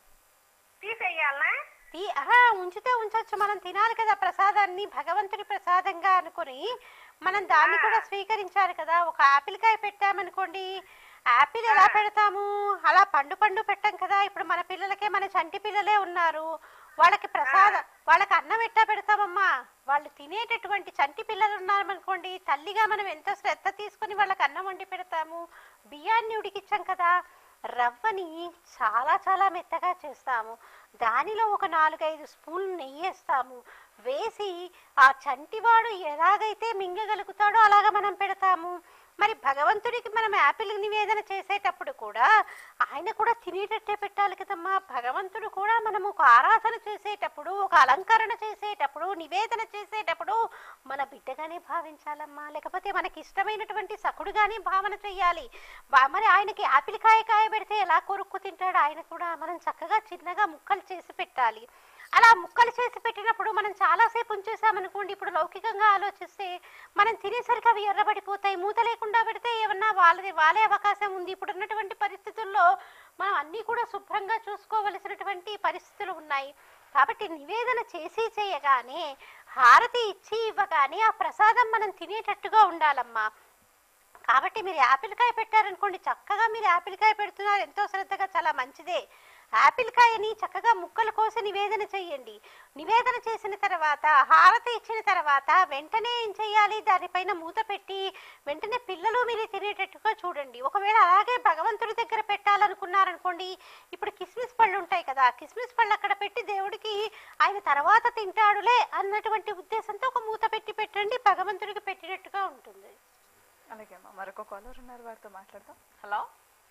తీసేయాలనా తీ ఆహా ఉంచితే ఉంచొచ్చు మనం తినాలి కదా ప్రసాదాన్ని భగవంతుడి ప్రసాదంగా అనుకుని మనం దాన్ని కూడా స్వీకరించాలి కదా ఒక ఆపిల్ కాయ పెట్టామనుకోండి యాపిల్ ఎలా పెడతాము అలా పండు పండు పెట్టాం కదా ఇప్పుడు మన పిల్లలకే మన చంటి పిల్లలే ఉన్నారు వాళ్ళకి ప్రసాద వాళ్ళకి అన్నం ఎట్టా పెడతామమ్మా వాళ్ళు తినేటటువంటి చంటి పిల్లలు ఉన్నారనుకోండి తల్లిగా మనం ఎంతో శ్రద్ధ తీసుకుని వాళ్ళకి అన్నం వండి పెడతాము బియ్యాన్ని ఉడికిచ్చాం కదా రవ్వని చాలా చాలా మెత్తగా చేస్తాము దానిలో ఒక నాలుగైదు స్పూన్లు నెయ్యి వేస్తాము వేసి ఆ చంటివాడు ఎలాగైతే మింగగలుగుతాడో అలాగ మనం పెడతాము మరి భగవంతుడికి మనం యాపిల్ నివేదన చేసేటప్పుడు కూడా ఆయన కూడా తినేటట్టే పెట్టాలి కదమ్మా భగవంతుడు కూడా మనం ఒక ఆరాధన చేసేటప్పుడు ఒక అలంకరణ చేసేటప్పుడు నివేదన చేసేటప్పుడు మన బిడ్డగానే భావించాలమ్మా లేకపోతే మనకి ఇష్టమైనటువంటి సకుడుగానే భావన చెయ్యాలి బా- మరి ఆయనకి యాపిల్ కాయ కాయ పెడితే ఎలా కొరుక్కు తింటాడు ఆయన కూడా మనం చక్కగా చిన్నగా ముక్కలు చేసి పెట్టాలి అలా ముక్కలు చేసి పెట్టినప్పుడు మనం చాలాసేపు ఉంచేసామనుకోండి ఇప్పుడు లౌకికంగా ఆలోచిస్తే మనం తినేసరికి అవి ఎర్రబడిపోతాయి మూత లేకుండా పెడితే ఏమన్నా వాళ్ళది వాలే అవకాశం ఉంది ఇప్పుడు ఉన్నటువంటి పరిస్థితుల్లో మనం అన్నీ కూడా శుభ్రంగా చూసుకోవలసినటువంటి పరిస్థితులు ఉన్నాయి కాబట్టి నివేదన చేసి చేయగానే హారతి ఇచ్చి ఇవ్వగానే ఆ ప్రసాదం మనం తినేటట్టుగా ఉండాలమ్మా కాబట్టి మీరు యాపిల్ కాయ పెట్టారనుకోండి చక్కగా మీరు యాపిల్ కాయ పెడుతున్నారు ఎంతో శ్రద్ధగా చాలా మంచిదే యాపిల్ కాయని చక్కగా ముక్కలు కోసి నివేదన చేయండి నివేదన చేసిన తర్వాత హారతి ఇచ్చిన తర్వాత వెంటనే ఏం చేయాలి దానిపైన మూత పెట్టి వెంటనే పిల్లలు మీరు తినేటట్టుగా చూడండి ఒకవేళ అలాగే భగవంతుడి దగ్గర పెట్టాలనుకున్నారనుకోండి ఇప్పుడు కిస్మిస్ పళ్ళు ఉంటాయి కదా కిస్మిస్ పళ్ళు అక్కడ పెట్టి దేవుడికి ఆయన తర్వాత తింటాడులే అన్నటువంటి ఉద్దేశంతో ఒక మూత పెట్టి పెట్టండి భగవంతుడికి పెట్టినట్టుగా ఉంటుంది అలాగే అమ్మా మరొక కాలర్ ఉన్నారు వారితో మాట్లాడదాం హలో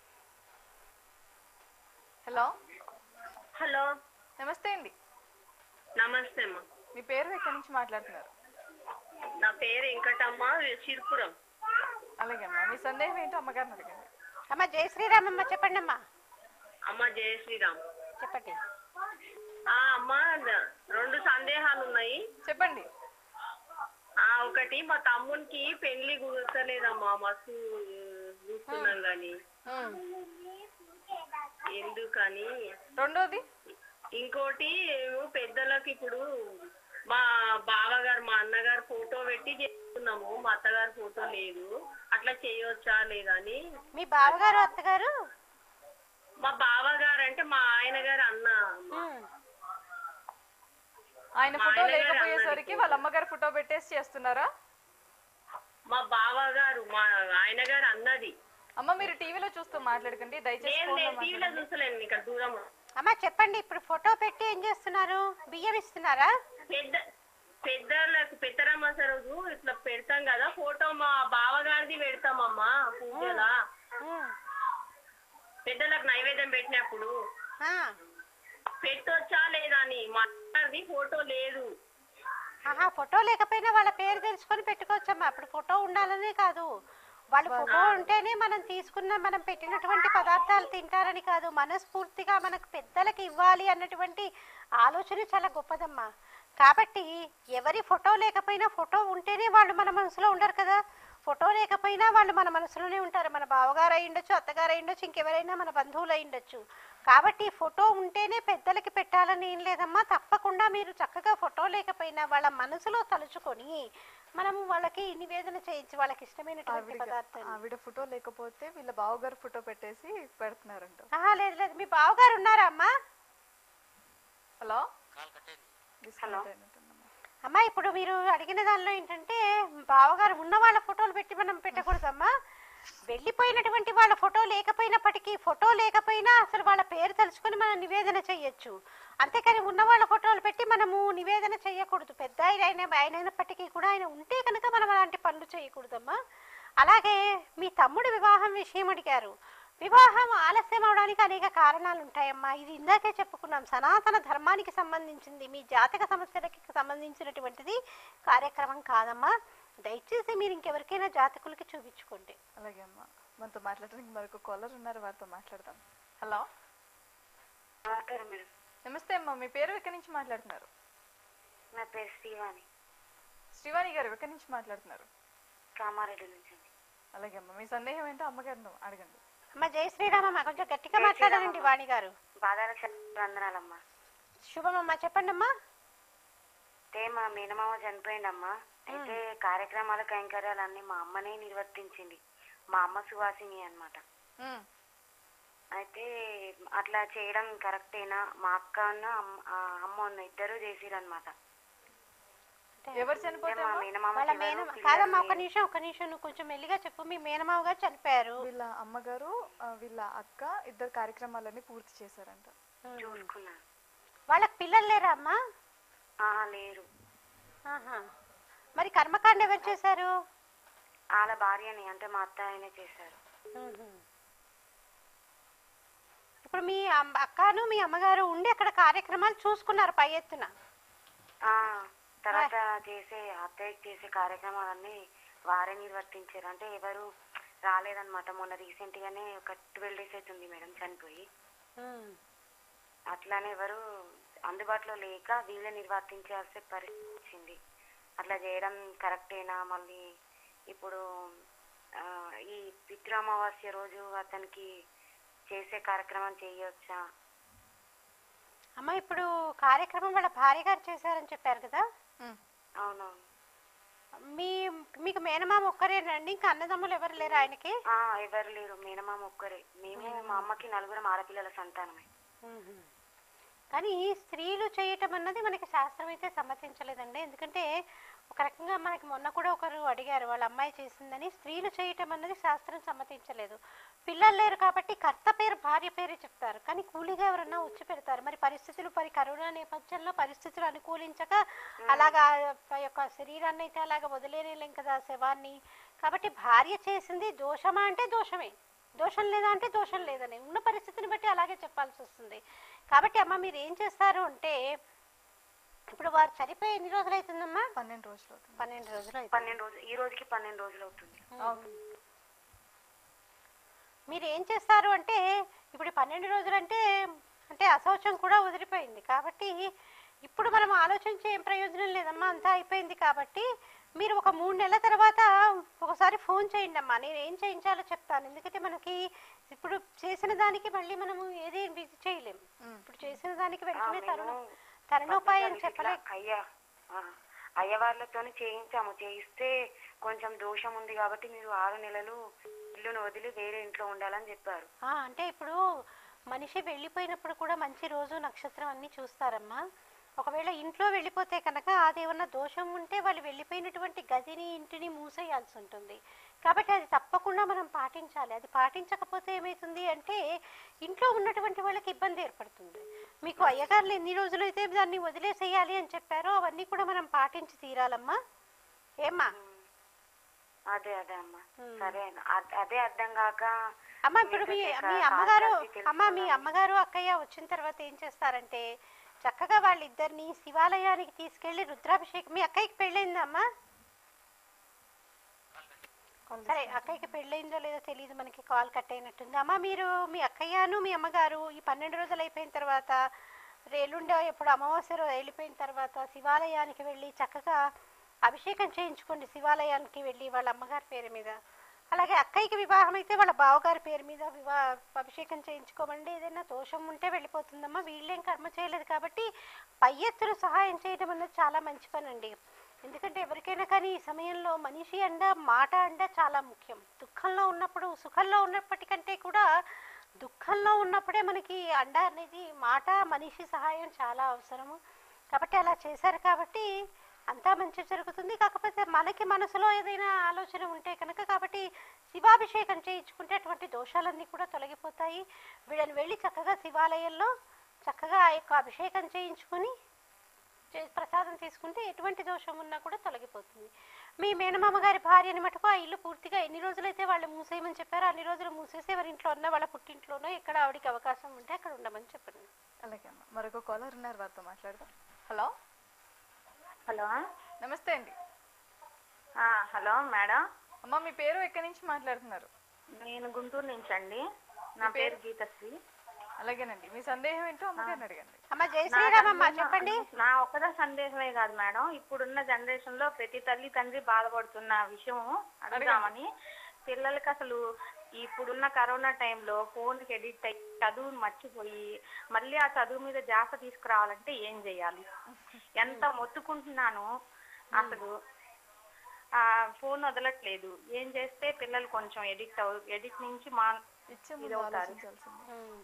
హలో హలో నమస్తే అండి నమస్తే అమ్మా మీ పేరు ఎక్కడి నుంచి మాట్లాడుతున్నారు నా పేరు వెంకటమ్మ చిరుపురం అలాగే అమ్మా మీ సందేహం ఏంటో అమ్మగారిని అడగండి అమ్మ జై శ్రీరామమ్మ చెప్పండి అమ్మా అమ్మ జయ శ్రీరామ్ చెప్పండి ఆ అమ్మ ద- రెండు సందేహాలు ఉన్నాయి చెప్పండి ఆ ఒకటి మా తమ్మునికి పెళ్లి కుదరలేదమ్మా మస్తు చూస్తున్నాం గాని ఉమ్. ఎందుకని రెండోది ఇంకోటి ఏమో పెద్దలకు ఇప్పుడు మా బావగారు మా అన్నగారు ఫోటో పెట్టి చేస్తున్నాము మా అత్తగారు ఫోటో లేదు అట్లా చేయొచ్చా లేదా అని మీ బావగారు అత్తగారు మా బావగారు అంటే మా ఆయన గారు అన్న ఉమ్. ఆయన మా ఫోటో ఆయన గారు లేకపోయేసరికి వాళ్ళ అమ్మగారు ఫోటో పెట్టేసి చేస్తున్నారా మా బావగారు మా ఆయన గారు అన్నది అమ్మ మీరు టీవీలో చూస్తూ మాట్లాడకండి దయచేసి నేను ఫోన్లో నేను టీవీలో మాట్లాడండి చూసలేను ఇక్కడ దూరం అమ్మ చెప్పండి ఇప్పుడు ఫోటో పెట్టి ఏం చేస్తున్నారు బియ్యం ఇస్తున్నారా పెద్ద పెద్దలకు పెద్దరమ్మ రోజు ఇట్లా పెడతాం కదా ఫోటో మా బావగారిది పెడతామమ్మా పూజలా ఉమ్. పెద్దలకు నైవేద్యం పెట్టినప్పుడు ఆ. పెట్టొచ్చా లేదా అని మా అత్తగారిది ఫోటో లేదు ఆహా ఫోటో లేకపోయినా వాళ్ళ పేరు తెలుసుకొని పెట్టుకోవచ్చమ్మా అప్పుడు ఫోటో ఉండాలనే కాదు వాళ్ళ ఫోటో ఉంటేనే మనం తీసుకున్న మనం పెట్టినటువంటి పదార్థాలు తింటారని కాదు మనస్ఫూర్తిగా మనకు పెద్దలకి ఇవ్వాలి అన్నటువంటి ఆలోచన చాలా గొప్పదమ్మా కాబట్టి ఎవరి ఫోటో లేకపోయినా ఫోటో ఉంటేనే వాళ్ళు మన మనసులో ఉండరు కదా ఫోటో లేకపోయినా వాళ్ళు మన మనసులోనే ఉంటారు మన బావగారు అయి ఉండొచ్చు అత్తగారు అయి ఉండొచ్చు ఇంకెవరైనా మన బంధువులు అయి ఉండొచ్చు కాబట్టి ఫోటో ఉంటేనే పెద్దలకి పెట్టాలని ఏం లేదమ్మా తప్పకుండా మీరు చక్కగా ఫోటో లేకపోయినా వాళ్ళ మనసులో తలుచుకొని మనం వాళ్ళకి నివేదన చేయించి వాళ్ళకి ఇష్టమైనటువంటి ఆవిడ పదార్థాలు ఆవిడ ఫోటో లేకపోతే వీళ్ళ బావగారు ఫోటో పెట్టేసి పెడుతున్నారంట ఆహా, లేదు లేదు మీ బావగారు ఉన్నారా అమ్మా హలో డిస్కనెక్ట్ అయినట్టుందమ్మా. అమ్మా ఇప్పుడు మీరు అడిగిన దానిలో ఏంటంటే బావగారు ఉన్న వాళ్ళ ఫోటోలు పెట్టి మనం పెట్టకూడదమ్మా వెళ్ళిపోయినటువంటి వాళ్ళ ఫోటో లేకపోయినప్పటికీ ఫోటో లేకపోయినా అసలు వాళ్ళ పేరు తెలుసుకొని మనం నివేదన చెయ్యొచ్చు అంతేకాని ఉన్న వాళ్ళ ఫోటోలు పెట్టి మనము నివేదన చేయకూడదు పెద్ద ఆయన అయిన ఆయన అయినప్పటికీ కూడా ఆయన ఉంటే కనుక మనం అలాంటి పనులు చేయకూడదమ్మా అలాగే మీ తమ్ముడి వివాహం విషయం అడిగారు వివాహం ఆలస్యం అవడానికి అనేక కారణాలు ఉంటాయమ్మా ఇది ఇందాకే చెప్పుకున్నాం సనాతన ధర్మానికి సంబంధించింది మీ జాతక సమస్యలకి సంబంధించినటువంటిది కార్యక్రమం కాదమ్మా దయచేసి మీరు ఇంకెవరికైనా జాతకులకి చూపించుకోండి అలాగే అమ్మా మనతో మాట్లాడడానికి మరొక కాలర్ ఉన్నారు వారితో మాట్లాడదాం హలో నమస్కారం మేడం నమస్తే అమ్మా మీ పేరు ఎక్కడి నుంచి మాట్లాడుతున్నారు నా పేరు శ్రీవాణి శ్రీవాణి గారు ఎక్కడి నుంచి మాట్లాడుతున్నారు కామారెడ్డి నుంచి అండి అలాగే అమ్మా మీ సందేహం ఏంటో అమ్మగారిని అడగండి అమ్మ జై శ్రీరామమ్మ కొంచెం గట్టిగా జై మాట్లాడాలండి శ్రీరామమ్మ. వాణి గారు బాధాలక్ష వందనాలమ్మా శుభమమ్మ చెప్పండి అమ్మా అంటే మా మేనమామ చనిపోయిండమ్మా అయితే కార్యక్రమాల కైంకర్యాలన్నీ మా అమ్మనే నిర్వర్తించింది మా అమ్మ సువాసిని అన్నమాట ఉమ్, అయితే అట్లా చేయడం కరెక్టేనా మా అక్క అన్న అమ్మ- ఆ అమ్మ ఉన్న ఇద్దరు చేసిరన్నమాట ఎవరు అంటే చనిపోతే మా మేనమామ వాళ్ళ మేన కాదమ్మా ఒక నిమిషం ఒక నిమిషం నువ్వు కొంచెం మెల్లిగా చెప్పు మీ మేనమావ గారు చనిపోయారు వీళ్ళ అమ్మగారు ఆ, వీళ్ళ అక్క ఇద్దరు కార్యక్రమాలన్నీ పూర్తి చేశారంట చూసుకున్నాను వాళ్ళకి పిల్లలు లేరా అమ్మా ఆహా లేరు ఆహా. మరి కర్మకాండ ఎవరు చేశారు వాళ్ళ భార్యని అంటే మా అత్త ఆయనే చేశారు ఇప్పుడు మీ అమ్మ- అక్కను మీ అమ్మగారు ఉండి అక్కడ కార్యక్రమాలు చూసుకున్నారు పై ఎత్తున ఆ తర్వాత చేసే అత్తయ్యకి చేసే కార్యక్రమాలన్నీ వారే నిర్వర్తించారు అంటే ఎవరు రాలేదన్నమాట మొన్న రీసెంట్ గానే ఒక ట్వెల్వ్ డేస్ అవుతుంది మేడం చనిపోయి అట్లానే ఎవరు అందుబాటులో లేక వీళ్ళే నిర్వర్తించాల్సిన పరిస్థితి వచ్చింది అట్లా చేయడం కరెక్టేనా మళ్ళీ ఇప్పుడు ఆ, ఈ పితృ అమావాస్య రోజు అతనికి చేసే కార్యక్రమం చేయొచ్చా అమ్మ ఇప్పుడు కార్యక్రమం వాళ్ళ భార్య గారు చేశారని చెప్పారు కదా ఉమ్, అవునవును మీ మీకు మేనమామ ఒక్కరేనండి ఇంకా అన్నదమ్ములు ఎవరు లేరు ఆయనకి ఆ ఎవరు లేరు మేనమామ ఒక్కరే మేము మా అమ్మకి నలుగురం ఆడపిల్లల సంతానమే కానీ స్త్రీలు చేయటం అన్నది మనకి శాస్త్రం అయితే సమ్మతించలేదండి ఎందుకంటే ఒక రకంగా మనకి మొన్న కూడా ఒకరు అడిగారు వాళ్ళ అమ్మాయి చేసిందని స్త్రీలు చేయటం అన్నది శాస్త్రం సమ్మతించలేదు పిల్లలు లేరు కాబట్టి కర్త పేరు భార్య పేరే చెప్తారు కానీ కూలీగా ఎవరన్నా వచ్చి పెడతారు మరి పరిస్థితులు పరి కరోనా నేపథ్యంలో పరిస్థితులు అనుకూలించక అలాగా ఆ యొక్క శరీరాన్ని అయితే అలాగా వదిలేయలేం కదా శవాన్ని కాబట్టి భార్య చేసింది దోషమా అంటే దోషమే దోషం లేదా అంటే దోషం లేదని ఉన్న పరిస్థితిని బట్టి అలాగే చెప్పాల్సి వస్తుంది కాబట్టి అమ్మ మీరు ఏం చేస్తారు అంటే ఇప్పుడు వారు చనిపోయి ఎన్ని రోజులు అవుతుందమ్మా పన్నెండు రోజులు అవుతుంది పన్నెండు రోజులు అవుతుంది పన్నెండు రోజులు ఈ రోజుకి పన్నెండు రోజులు అవుతుంది అవును. మీరు ఏం చేస్తారు అంటే ఇప్పుడు పన్నెండు రోజులు అంటే అంటే అశౌచం కూడా వదిలిపోయింది కాబట్టి ఇప్పుడు మనం ఆలోచించే ఏం ప్రయోజనం లేదమ్మా అంతా అయిపోయింది కాబట్టి మీరు ఒక మూడు నెలల తర్వాత ఒకసారి ఫోన్ చేయండి అమ్మా నేను ఏం చేయించాలో చెప్తాను ఎందుకంటే మనకి ఇప్పుడు చేసిన దానికి మళ్ళీ మనము ఏది ఇది చేయలేం ఇప్పుడు చేసిన దానికి వెంటనే తరుణ తరుణోపాయం చెప్పలే అయ్యా ఆ, అయ్యవార్లతోనే చేయించాము చేయిస్తే కొంచెం దోషం ఉంది కాబట్టి మీరు ఆరు నెలలు ఇల్లును వదిలి వేరే ఇంట్లో ఉండాలని చెప్పారు ఆ, అంటే ఇప్పుడు మనిషి వెళ్ళిపోయినప్పుడు కూడా మంచి రోజు నక్షత్రం అన్ని చూస్తారమ్మా ఒకవేళ ఇంట్లో వెళ్ళిపోతే కనుక అదేమన్నా దోషం ఉంటే వాళ్ళు వెళ్ళిపోయినటువంటి గదిని ఇంటిని మూసేయాల్సి ఉంటుంది కాబట్టి అది తప్పకుండా మనం పాటించాలి అది పాటించకపోతే ఏమవుతుంది అంటే ఇంట్లో ఉన్నటువంటి వాళ్ళకి ఇబ్బంది ఏర్పడుతుంది మీకు అయ్యగారులు ఎన్ని రోజులు అయితే దాన్ని వదిలేసేయాలి అని చెప్పారో అవన్నీ కూడా మనం పాటించి తీరాలమ్మా ఏమ్మా అదే అదే అమ్మా సరే అ- అదే అర్థం కాక అమ్మ ఇప్పుడు మీ మీతో మీ కా- అమ్మగారు కాస్త అమ్మ మీ అమ్మగారు అక్కయ్య వచ్చిన తర్వాత ఏం చేస్తారంటే చక్కగా వాళ్ళిద్దరిని శివాలయానికి తీసుకెళ్లి రుద్రాభిషేకం మీ అక్కయ్యకి పెళ్ళైందా అమ్మా సరే అక్కయ్యకి పెళ్ళైందో లేదో తెలియదు మనకి కాల్ కట్ అయినట్టుంది అమ్మ మీరు మీ అక్కయ్యను మీ అమ్మగారు ఈ పన్నెండు రోజులు అయిపోయిన తర్వాత రేలుండ ఎప్పుడు అమావాస్య రోజు వెళ్ళిపోయిన తర్వాత శివాలయానికి వెళ్ళి చక్కగా అభిషేకం చేయించుకోండి శివాలయానికి వెళ్ళి వాళ్ళ అమ్మగారి పేరు మీద అలాగే అక్కయ్యకి వివాహం అయితే వాళ్ళ బావగారి పేరు మీద వివా అభిషేకం చేయించుకోమండి ఏదైనా దోషం ఉంటే వెళ్ళిపోతుందమ్మా వీళ్ళేం కర్మ చేయలేదు కాబట్టి పై ఎత్తున సహాయం చేయడం అన్నది చాలా మంచి పని అండి ఎందుకంటే ఎవరికైనా కానీ ఈ సమయంలో మనిషి అండ మాట అండ చాలా ముఖ్యం దుఃఖంలో ఉన్నప్పుడు సుఖంలో ఉన్నప్పటికంటే కూడా దుఃఖంలో ఉన్నప్పుడే మనకి అండ అనేది మాట మనిషి సహాయం చాలా అవసరము కాబట్టి అలా చేశారు కాబట్టి అంతా మంచి జరుగుతుంది కాకపోతే మనకి మనసులో ఏదైనా ఆలోచన ఉంటే కనుక కాబట్టి శివాభిషేకం చేయించుకుంటే అటువంటి దోషాలన్నీ కూడా తొలగిపోతాయి వీళ్ళని వెళ్ళి చక్కగా శివాలయంలో చక్కగా ఆ యొక్క అభిషేకం చేయించుకుని చే- ప్రసాదం తీసుకుంటే ఎటువంటి దోషం ఉన్నా కూడా తొలగిపోతుంది మీ మేనమామ గారి భార్యని మటుకు ఆ ఇల్లు పూర్తిగా ఎన్ని రోజులైతే వాళ్ళు మూసేయమని చెప్పారో అన్ని రోజులు మూసేసి ఎవరి ఇంట్లో ఉన్న వాళ్ళ పుట్టింట్లోనో ఎక్కడ ఆవిడకి అవకాశం ఉంటే అక్కడ ఉండమని చెప్పండి అలాగే అమ్మ మరొక కాలర్ ఉన్నారు వారితో మాట్లాడదాం హలో హలో నమస్తే అండి ఆ, హలో మేడం అమ్మ మీ పేరు ఎక్కడి నుంచి మాట్లాడుతున్నారు నేను గుంటూరు నుంచి అండి నా పేరు గీతశ్రీ అలాగేనండి మీ సందేహం ఏంటో అమ్మగారిని అడగండి అమ్మ జై నా శ్రీరామమ్మ సందేహం- చెప్పండి నా ఒక్కదా సందేహమే కాదు మేడం ఇప్పుడున్న జనరేషన్ లో ప్రతి తల్లి తండ్రి బాధపడుతున్న విషయం అడుగుదామని పిల్లలకి అసలు ఇప్పుడున్న కరోనా టైంలో ఫోన్ కి ఎడిక్ట్ అయ్యి చదువుని మర్చిపోయి మళ్ళీ ఆ చదువు మీద జాస తీసుకురావాలంటే ఏం చేయాలి ఎంత మొత్తుకుంటున్నాను అసలు ఆ ఫోన్ వదలట్లేదు ఏం చేస్తే పిల్లలు కొంచెం ఎడిక్ట్ అవు ఎడిక్ట్ నుంచి మా ఇచ్చే ఇది ముందు అవుతారు. ఆలోచించాల్సింది ఉమ్.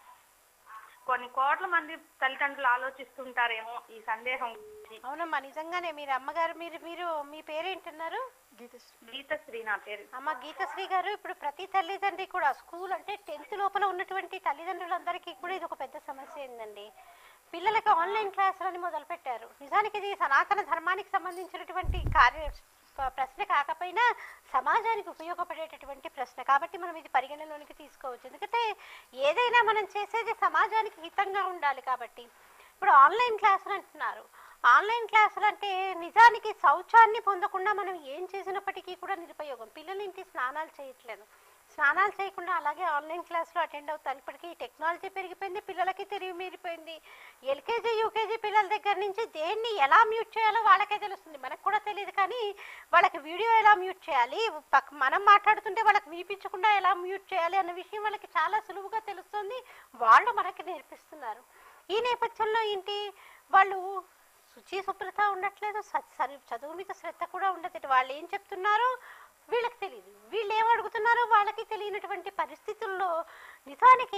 కొన్ని కోట్ల మంది తల్లిదండ్రులు ఆలోచిస్తుంటారేమో ఈ సందేహం గురించి. అవునమ్మా నిజంగానే మీరు అమ్మగారు మీరు మీరు మీ పేరేంటున్నారు గీతశ్రీ గీతశ్రీ నా పేరు అమ్మ గీతశ్రీ గారు ఇప్పుడు ప్రతి తల్లిదండ్రి కూడా స్కూల్ అంటే టెన్త్ లోపల ఉన్నటువంటి తల్లిదండ్రులందరికీ కూడా ఇది ఒక పెద్ద సమస్య ఏందండి పిల్లలకి ఆన్లైన్ క్లాసులని మొదలు పెట్టారు నిజానికి ఇది సనాతన ధర్మానికి సంబంధించినటువంటి కార్య ప- ప్రశ్న కాకపోయినా సమాజానికి ఉపయోగపడేటటువంటి ప్రశ్న కాబట్టి మనం ఇది పరిగణలోనికి తీసుకోవచ్చు ఎందుకంటే ఏదైనా మనం చేసేది సమాజానికి హితంగా ఉండాలి కాబట్టి ఇప్పుడు ఆన్లైన్ క్లాసులు అంటున్నారు ఆన్లైన్ క్లాసులు అంటే నిజానికి శౌచాన్ని పొందకుండా మనం ఏం చేసినప్పటికీ కూడా నిరుపయోగం పిల్లలు ఇంటి స్నానాలు చేయట్లేదు స్నానాలు చేయకుండా అలాగే ఆన్లైన్ క్లాసులు అటెండ్ అవుతారు ఇప్పటికీ టెక్నాలజీ పెరిగిపోయింది పిల్లలకి తెలివి మీరిపోయింది ఎల్కేజీ యూకేజీ పిల్లల దగ్గర నుంచి దేన్ని ఎలా మ్యూట్ చేయాలో వాళ్ళకే తెలుస్తుంది మనకు కూడా తెలియదు కానీ వాళ్ళకి వీడియో ఎలా మ్యూట్ చేయాలి పక్క మనం మాట్లాడుతుంటే వాళ్ళకి వినిపించకుండా ఎలా మ్యూట్ చేయాలి అన్న విషయం వాళ్ళకి చాలా సులువుగా తెలుస్తుంది వాళ్ళు మనకి నేర్పిస్తున్నారు ఈ నేపథ్యంలో ఏంటి వాళ్ళు శుచి శుభ్రత ఉండట్లేదు స- సరి చదువు మీద శ్రద్ధ కూడా ఉండదు వాళ్ళు ఏం చెప్తున్నారో వీళ్ళకి తెలియదు వీళ్ళు ఏం అడుగుతున్నారో వాళ్ళకి తెలియనటువంటి పరిస్థితుల్లో నిజానికి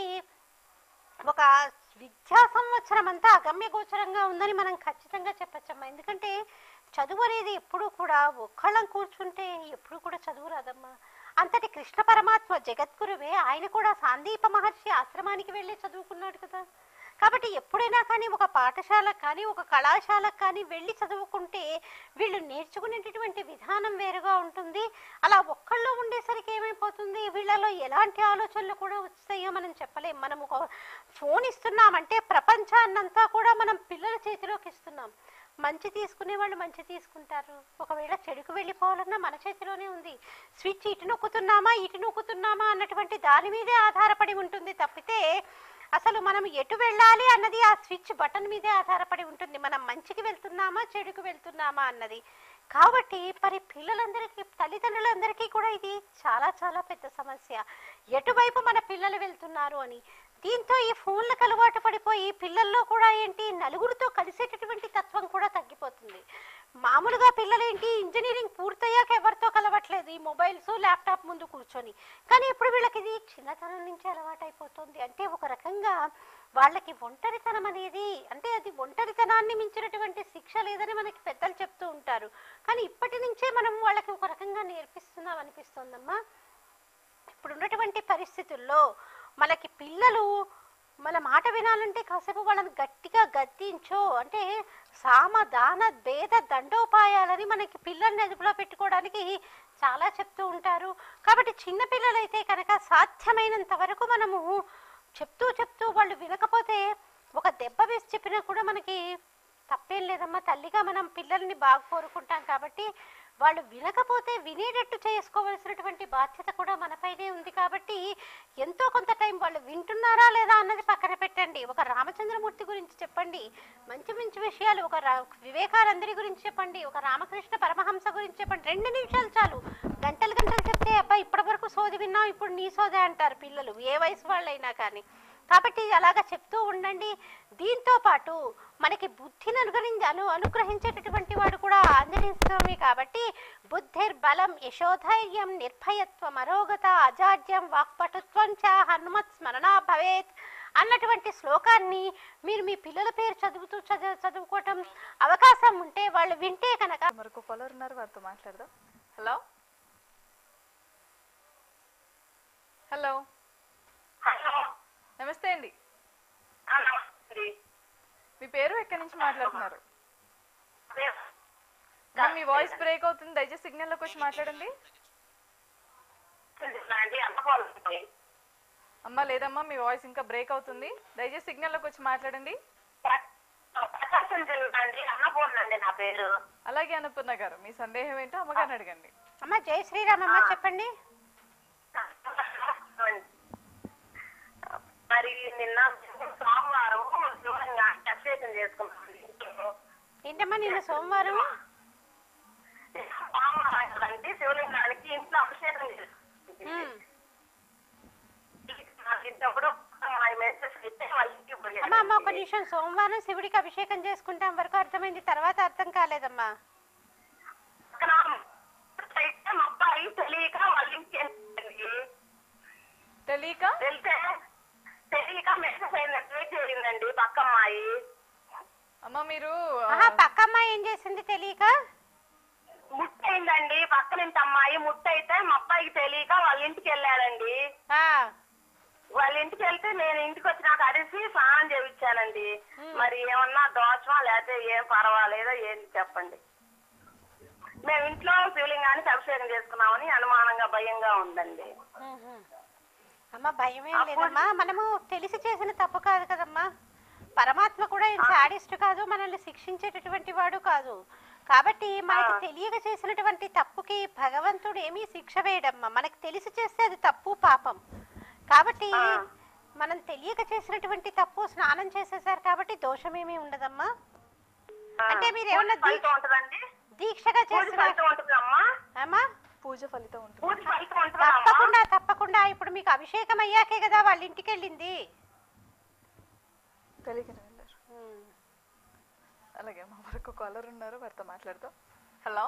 ఒక విద్యా సంవత్సరం అంతా అగమ్య గోచరంగా ఉందని మనం ఖచ్చితంగా చెప్పచ్చమ్మా ఎందుకంటే చదువు అనేది ఎప్పుడూ కూడా ఒక్కళ్ళం కూర్చుంటే ఎప్పుడు కూడా చదువు రాదమ్మా అంతటి కృష్ణ పరమాత్మ జగద్గురువే ఆయన కూడా సాందీప మహర్షి ఆశ్రమానికి వెళ్ళి చదువుకున్నాడు కదా కాబట్టి ఎప్పుడైనా కానీ ఒక పాఠశాలకు కానీ ఒక కళాశాలకు కానీ వెళ్ళి చదువుకుంటే వీళ్ళు నేర్చుకునేటటువంటి విధానం వేరుగా ఉంటుంది అలా ఒక్కళ్ళు ఉండేసరికి ఏమైపోతుంది వీళ్ళలో ఎలాంటి ఆలోచనలు కూడా వస్తాయో మనం చెప్పలేం మనం ఒక ఫోన్ ఇస్తున్నామంటే ప్రపంచాన్నంతా కూడా మనం పిల్లల చేతిలోకి ఇస్తున్నాం మంచి తీసుకునే వాళ్ళు మంచి తీసుకుంటారు ఒకవేళ చెడుకు వెళ్ళిపోవాలన్నా మన చేతిలోనే ఉంది స్విచ్ ఇటు నొక్కుతున్నామా ఇటు నొక్కుతున్నామా అన్నటువంటి దాని మీదే ఆధారపడి ఉంటుంది తప్పితే అసలు మనం ఎటు వెళ్ళాలి అన్నది ఆ స్విచ్ బటన్ మీదే ఆధారపడి ఉంటుంది మనం మంచికి వెళ్తున్నామా చెడుకు వెళ్తున్నామా అన్నది కాబట్టి మరి పిల్లలందరికీ తల్లిదండ్రులందరికీ కూడా ఇది చాలా చాలా పెద్ద సమస్య ఎటువైపు మన పిల్లలు వెళ్తున్నారు అని దీంతో ఈ ఫోన్లకు అలవాటు పడిపోయి పిల్లల్లో కూడా ఏంటి నలుగురితో కలిసేటటువంటి తత్వం కూడా తగ్గిపోతుంది మామూలుగా పిల్లలు ఏంటి ఇంజనీరింగ్ పూర్తయ్యాక ఎవరితో కలవట్లేదు ఈ మొబైల్స్ ల్యాప్టాప్ ముందు కూర్చొని కానీ ఇప్పుడు వీళ్ళకి ఇది చిన్నతనం నుంచి అలవాటు అయిపోతుంది అంటే ఒక రకంగా వాళ్ళకి ఒంటరితనం అనేది అంటే అది ఒంటరితనాన్ని మించినటువంటి శిక్ష లేదని మనకి పెద్దలు చెప్తూ ఉంటారు కానీ ఇప్పటి నుంచే మనం వాళ్ళకి ఒక రకంగా నేర్పిస్తున్నాం అనిపిస్తోందమ్మా ఇప్పుడు ఉన్నటువంటి పరిస్థితుల్లో మనకి పిల్లలు మన మాట వినాలంటే కాసేపు వాళ్ళని గట్టిగా గద్దించో అంటే సామ దాన భేద దండోపాయాలని మనకి పిల్లల్ని అదుపులో పెట్టుకోవడానికి చాలా చెప్తూ ఉంటారు కాబట్టి చిన్న పిల్లలైతే కనుక సాధ్యమైనంత వరకు మనము చెప్తూ చెప్తూ వాళ్ళు వినకపోతే ఒక దెబ్బ వేసి చెప్పినా కూడా మనకి తప్పేం లేదమ్మా తల్లిగా మనం పిల్లల్ని బాగా కోరుకుంటాం కాబట్టి వాళ్ళు వినకపోతే వినేటట్టు చేసుకోవలసినటువంటి బాధ్యత కూడా మనపైనే ఉంది కాబట్టి ఎంతో కొంత టైం వాళ్ళు వింటున్నారా లేదా అన్నది పక్కన పెట్టండి ఒక రామచంద్రమూర్తి గురించి చెప్పండి మంచి మంచి విషయాలు ఒక రా- వివేకానందరి గురించి చెప్పండి ఒక రామకృష్ణ పరమహంస గురించి చెప్పండి రెండు నిమిషాలు చాలు గంటలు గంటలు చెప్తే అబ్బాయి ఇప్పటి వరకు సోది విన్నాం ఇప్పుడు నీ సోదే అంటారు పిల్లలు ఏ వయసు వాళ్ళైనా కానీ కాబట్టి అలాగా చెప్తూ ఉండండి దీంతో పాటు మనకి బుద్ధిని అనుగ్రహించి అను అనుగ్రహించేటటువంటి వాడు కూడా ఆంజనేయ స్వామి కాబట్టి బుద్ధిర్ బలం యశోధైర్యం నిర్భయత్వం అరోగత అజాడ్యం వాక్పటుత్వం చ హనుమత్ స్మరణ భవేత్ అన్నటువంటి శ్లోకాన్ని మీరు మీ పిల్లల పేరు చదువుతూ చదువు చదువుకోవటం అవకాశం ఉంటే వాళ్ళు వింటే కనుక మరొక కాలర్ ఉన్నారు వారితో మాట్లాడదాం హలో హలో నమస్తే అండి మీ పేరు ఎక్కడి నుంచి మాట్లాడుతున్నారు అమ్మ, మీ వాయిస్ బ్రేక్ అవుతుంది దయచేసి సిగ్నల్ లోకి వచ్చి మాట్లాడండి అమ్మ లేదమ్మా మీ వాయిస్ ఇంకా బ్రేక్ అవుతుంది దయచేసి సిగ్నల్ లోకి వచ్చి మాట్లాడండి ప్రకాశం జిల్లా అండి అన్నపూర్ణ అండి నా పేరు అలాగే అనుపూర్ణ గారు మీ సందేహం ఏంటో అమ్మగారిని అడగండి అమ్మ జై శ్రీరామమ్మ చెప్పండి మరి నిన్న సోమవారం శివలింగా అభిషేకం చేసుకున్నామండి ఏంటమ్మా నిన్న సోమవారం సోమవారం కదండి శివలింగానికి ఇంట్లో అభిషేకం చేసుకుంటుంది ఉమ్. ఇంతప్పుడు మా మెసేజ్ అయితే వాళ్ళకి అమ్మ అమ్మ ఒక నిమిషం సోమవారం శివుడికి అభిషేకం చేసుకుంటాం వరకు అర్థమైంది తర్వాత అర్థం కాలేదమ్మా పక్కన అయితే మా అబ్బాయి తెలియక వాళ్ళ ఇంటికి వెళ్ళిందండి. తెలియక వెళ్తే తెలియక మెసేజ్ అయినట్టు జరిగిందండి పక్క అమ్మాయి అమ్మ మీరు ఆ, ఆహా పక్కమ్మ ఏం చేసింది తెలియక ముట్టయిందండి పక్కన ఇంటి అమ్మాయి ముట్టయితే మా అబ్బాయికి తెలియక వాళ్ళ ఇంటికి వెళ్ళాడండి ఆ, వాళ్ళ ఇంటికి వెళ్తే నేను ఇంటికి వచ్చి నాకు అరిసి స్నానం చేయించానండి మరి ఏమన్నా దోషమా లేకపోతే ఏం పర్వాలేదో ఏంటి చెప్పండి మేము ఇంట్లో శివలింగానికి అభిషేకం చేసుకున్నామని అనుమానంగా భయంగా ఉందండి ఉహు. అమ్మ భయం ఏం లేదమ్మా మనము తెలిసి చేసిన తప్పు కాదు కదమ్మా పరమాత్మ కూడా ఏం సాడిస్ట్ కాదు మనల్ని శిక్షించేటటువంటి వాడు కాదు కాబట్టి మనకి తెలియక చేసినటువంటి తప్పుకి భగవంతుడు ఏమీ శిక్ష వేయడమ్మా మనకి తెలిసి చేస్తే అది తప్పు పాపం కాబట్టి మనం తెలియక చేసినటువంటి తప్పు స్నానం చేసేసారు కాబట్టి దోషమేమీ ఉండదమ్మా అంటే మీరు ఏమన్నా పూజ ఫలితం ఉంటుందండి దీక్షగా పూజ చేసిన ఫలితం ఉంటుందమ్మా అమ్మా పూజ ఫలితం ఉంటుంది పూజ ఫలితం ఉంటుందా అమ్మా తప్పకుండా తప్పకుండా ఇప్పుడు మీకు అభిషేకం అయ్యాకే కదా వాళ్ళ ఇంటికి వెళ్ళింది తెలియకనే వెళ్ళారు అలాగే మా వరకు కాలర్ ఉన్నారు వారితో మాట్లాడదాం హలో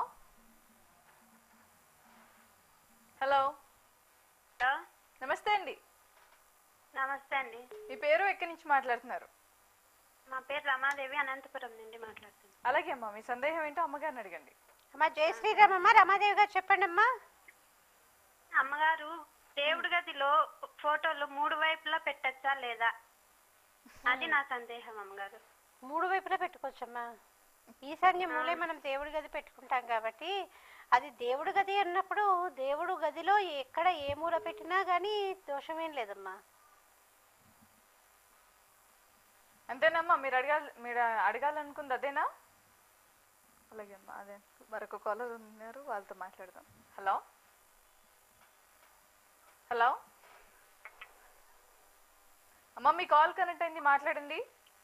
హలో నమస్తే అండి నమస్తే అండి మీ పేరు ఎక్కడి నుంచి మాట్లాడుతున్నారు మా పేరు రమాదేవి అనంతపురం నుండి మాట్లాడుతున్నాను అలాగే అమ్మా మీ సందేహం ఏంటో అమ్మగారిని అడగండి అమ్మా జయ శ్రీరామమ్మ రమాదేవి గారు చెప్పండి అమ్మా అమ్మగారు దేవుడి గదిలో ఫోటోలు మూడు వైపులా పెట్టచ్చా లేదా అది నా సందేహం అమ్మగారు మూడు వైపులా పెట్టుకోవచ్చమ్మా ఈశాన్య మూలే మనం దేవుడి గది పెట్టుకుంటాం కాబట్టి అది దేవుడి గది అన్నప్పుడు దేవుడు గదిలో ఎక్కడ ఏ మూల పెట్టినా కానీ దోషమేం లేదమ్మా అంతేనమ్మా మీరు అడగాలి మీరు అడగాలనుకుంది అదేనా అలాగే అమ్మా అదే మరొక కాలర్ ఉన్నారు వాళ్ళతో మాట్లాడదాం హలో హలో అమ్మా మీ కాల్ కనెక్ట్ అయింది మాట్లాడండి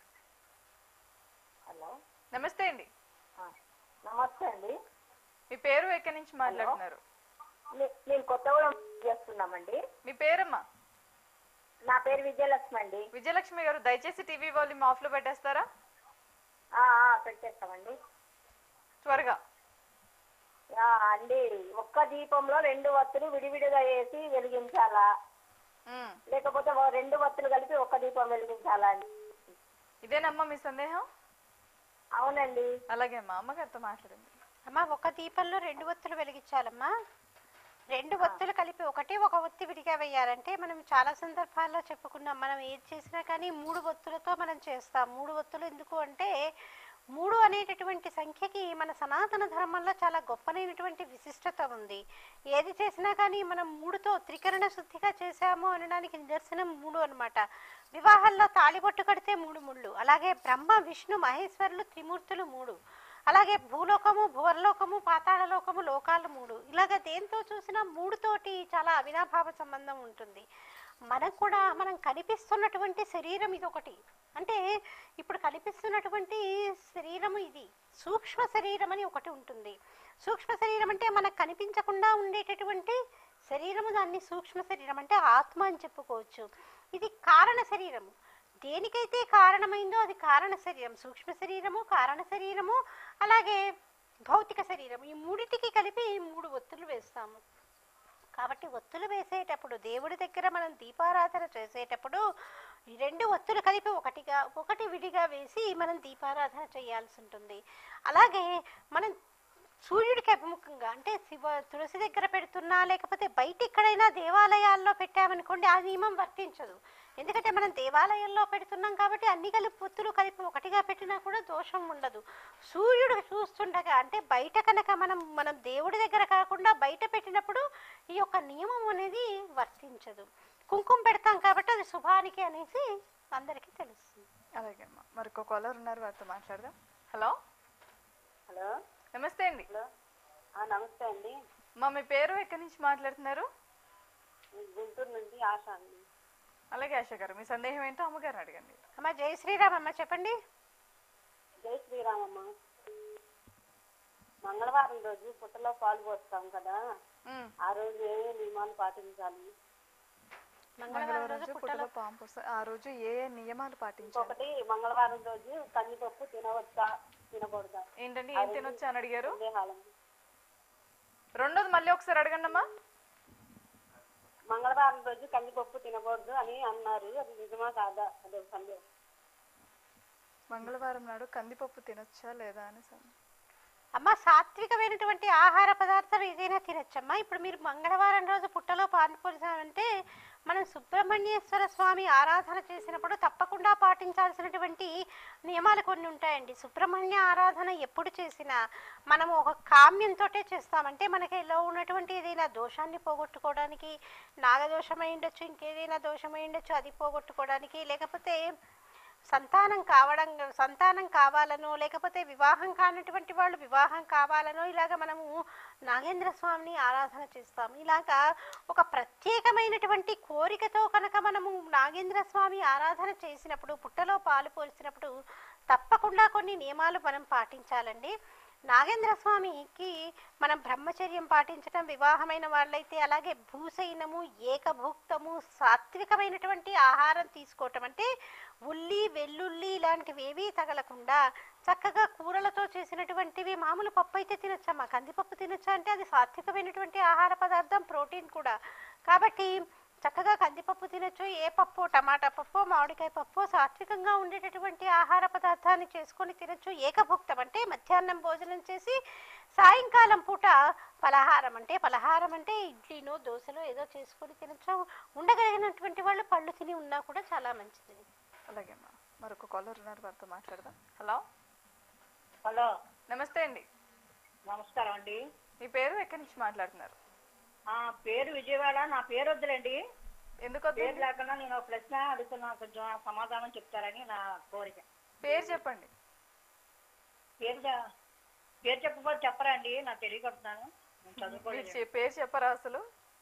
హలో నమస్తే అండి నమస్తే అండి మీ పేరు ఎక్కడి నుంచి మాట్లాడుతున్నారు మేము కొత్తగూడెం చేస్తున్నామండి మీ పేరమ్మా నా పేరు విజయలక్ష్మి అండి విజయలక్ష్మి గారు దయచేసి టీవీ వాల్యూమ్ ఆఫ్ లో పెట్టేస్తారా పెట్టేస్తామండి త్వరగా అండి ఒక్క దీపంలో రెండు వత్తులు విడివిడిగా వేసి వెలిగించాలా ఉమ్. లేకపోతే ఓ రెండు వత్తులు కలిపి ఒక్క దీపం వెలిగించాలా అండి ఇదేనమ్మా మీ సందేహం అవునండి అలాగే అమ్మా అమ్మగారితో మాట్లాడండి అమ్మా ఒక దీపంలో రెండు ఒత్తులు వెలిగించాలమ్మా రెండు ఒత్తులు కలిపి ఒకటి ఒక ఒత్తి విడిగా వేయాలంటే మనం చాలా సందర్భాల్లో చెప్పుకున్నాం మనం ఏది చేసినా కానీ మూడు ఒత్తులతో మనం చేస్తాం మూడు ఒత్తులు ఎందుకు అంటే మూడు అనేటటువంటి సంఖ్యకి మన సనాతన ధర్మంలో చాలా గొప్పనైనటువంటి విశిష్టత ఉంది ఏది చేసినా కానీ మనం మూడుతో త్రికరణ శుద్ధిగా చేశాము అనడానికి నిదర్శనం మూడు అన్నమాట వివాహాల్లో తాళిబొట్టు కడితే మూడు ముళ్ళు అలాగే బ్రహ్మ విష్ణు మహేశ్వరులు త్రిమూర్తులు మూడు అలాగే భూలోకము భువర్లోకము పాతాళలోకము లోకాలు మూడు ఇలాగ దేంతో చూసినా మూడుతోటి చాలా అవినాభావ సంబంధం ఉంటుంది మనకు కూడా మనం కనిపిస్తున్నటువంటి శరీరం ఇది ఒకటి అంటే ఇప్పుడు కనిపిస్తున్నటువంటి శరీరము ఇది సూక్ష్మ శరీరం అని ఒకటి ఉంటుంది సూక్ష్మ శరీరం అంటే మనకు కనిపించకుండా ఉండేటటువంటి శరీరము దాన్ని సూక్ష్మ శరీరం అంటే ఆత్మ అని చెప్పుకోవచ్చు ఇది కారణ శరీరము దేనికైతే కారణమైందో అది కారణ శరీరం సూక్ష్మ శరీరము కారణ శరీరము అలాగే భౌతిక శరీరం ఈ మూడిటికి కలిపి మూడు ఒత్తులు వేస్తాము కాబట్టి ఒత్తులు వేసేటప్పుడు దేవుడి దగ్గర మనం దీపారాధన చేసేటప్పుడు ఈ రెండు ఒత్తులు కలిపి ఒకటిగా ఒకటి విడిగా వేసి మనం దీపారాధన చేయాల్సి ఉంటుంది అలాగే మనం సూర్యుడికి అభిముఖంగా అంటే శివ తులసి దగ్గర పెడుతున్నా లేకపోతే బయట ఎక్కడైనా దేవాలయాల్లో పెట్టామనుకోండి ఆ నియమం వర్తించదు ఎందుకంటే మనం దేవాలయంలో పెడుతున్నాం కాబట్టి అన్ని కలిపి పొత్తులు కలిపి ఒకటిగా పెట్టినా కూడా దోషం ఉండదు సూర్యుడు చూస్తుండగా అంటే బయట కనుక మనం మనం దేవుడి దగ్గర కాకుండా బయట పెట్టినప్పుడు ఈ యొక్క నియమం అనేది వర్తించదు కుంకుమ పెడతాం కాబట్టి అది శుభానికి అనేసి అందరికీ తెలుస్తుంది అలాగే అమ్మా మరొక కాలర్ ఉన్నారు వారితో మాట్లాడదాం హలో హలో నమస్తే అండి హలో ఆ, నమస్తే అండి మా మీ పేరు ఎక్కడి నుంచి మాట్లాడుతున్నారు నేను గుంటూరు నుండి ఆశ అండి అలాగే ఆశ గారు మీ సందేహం ఏంటో అమ్మగారు అడగండి అమ్మ జై శ్రీరామ్ అమ్మ చెప్పండి జై శ్రీరామమ్మ మంగళవారం రోజు పుట్టలో పాలు పోస్తాం కదా ఉమ్. ఆ రోజు ఏమేమి నియమాలు పాటించాలి మంగళవారం రోజు పుట్టలో పాము పోస్తారు. ఆ రోజు ఏ ఏ నియమాలు పాటించాలి ఇంకొకటి మంగళవారం రోజు కందిపప్పు తినవచ్చా తినకూడదా ఏంటండి ఏం తినొచ్చా అని అడిగారు సందేహాలండి రెండోది మళ్ళీ ఒకసారి అడగండి అమ్మా మంగళవారం రోజు కందిపప్పు తినకూడదు అని అన్నారు అది నిజమా కాదా అదే సందేహం మంగళవారం నాడు కందిపప్పు తినొచ్చా లేదా అని సం- అమ్మ సాత్వికమైనటువంటి ఆహార పదార్థాలు ఏదైనా తినచ్చమ్మా ఇప్పుడు మీరు మంగళవారం రోజు పుట్టలో పాల్పొలిసామంటే మనం సుబ్రహ్మణ్యేశ్వర స్వామి ఆరాధన చేసినప్పుడు తప్పకుండా పాటించాల్సినటువంటి నియమాలు కొన్ని ఉంటాయండి సుబ్రహ్మణ్య ఆరాధన ఎప్పుడు చేసినా మనం ఒక కామ్యంతో చేస్తామంటే మనకి ఇలా ఉన్నటువంటి ఏదైనా దోషాన్ని పోగొట్టుకోవడానికి నాగదోషమై ఉండొచ్చు ఇంకేదైనా దోషమై ఉండొచ్చు అది పోగొట్టుకోవడానికి లేకపోతే సంతానం కావడం సంతానం కావాలనో లేకపోతే వివాహం కానటువంటి వాళ్ళు వివాహం కావాలనో ఇలాగ మనము నాగేంద్ర స్వామిని ఆరాధన చేస్తాం ఇలాగా ఒక ప్రత్యేకమైనటువంటి కోరికతో కనుక మనము నాగేంద్ర స్వామి ఆరాధన చేసినప్పుడు పుట్టలో పాలు పోసినప్పుడు తప్పకుండా కొన్ని నియమాలు మనం పాటించాలండి నాగేంద్ర స్వామికి మనం బ్రహ్మచర్యం పాటించడం వివాహమైన వాళ్ళైతే అలాగే భూసైనము ఏకభుక్తము సాత్వికమైనటువంటి ఆహారం తీసుకోవటం అంటే ఉల్లి వెల్లుల్లి ఇలాంటివి ఏవీ తగలకుండా చక్కగా కూరలతో చేసినటువంటివి మామూలు పప్పు అయితే తినచ్చమ్మా కందిపప్పు తినచ్చా అంటే అది సాత్వికమైనటువంటి ఆహార పదార్థం ప్రోటీన్ కూడా కాబట్టి చక్కగా కందిపప్పు తినచ్చు ఏ పప్పు టమాటా పప్పు మామిడికాయ పప్పు సాత్వికంగా ఉండేటటువంటి ఆహార పదార్థాన్ని చేసుకొని తినచ్చు ఏకభుక్తం అంటే మధ్యాహ్నం భోజనం చేసి సాయంకాలం పూట పలహారం అంటే పలహారం అంటే ఇడ్లీనో దోశలో ఏదో చేసుకొని తినచ్చు ఉండగలిగినటువంటి వాళ్ళు పళ్ళు తిని ఉన్నా కూడా చాలా మంచిది అలాగే అమ్మా మరొక కాలర్ ఉన్నారు వారితో మాట్లాడదాం హలో హలో నమస్తే అండి నమస్కారం అండి మీ పేరు ఎక్కడి నుంచి మాట్లాడుతున్నారు ఆ పేరు విజయవాడ నా పేరు వద్దులేండి ఎందుకు వద్దు? పేరు లేకుండా నేను ఒక ప్రశ్న అడుగుతున్నా కొంచెం సమాధానం చెప్తారని నా కోరిక పేరు చెప్పండి పేరు చె- పేరు చెప్పకపోతే చెప్పరా అండి నాకు తెలియకొడుతున్నాను నేను మీరు చదువుకోలేదు చె- పేరు చెప్పరా అసలు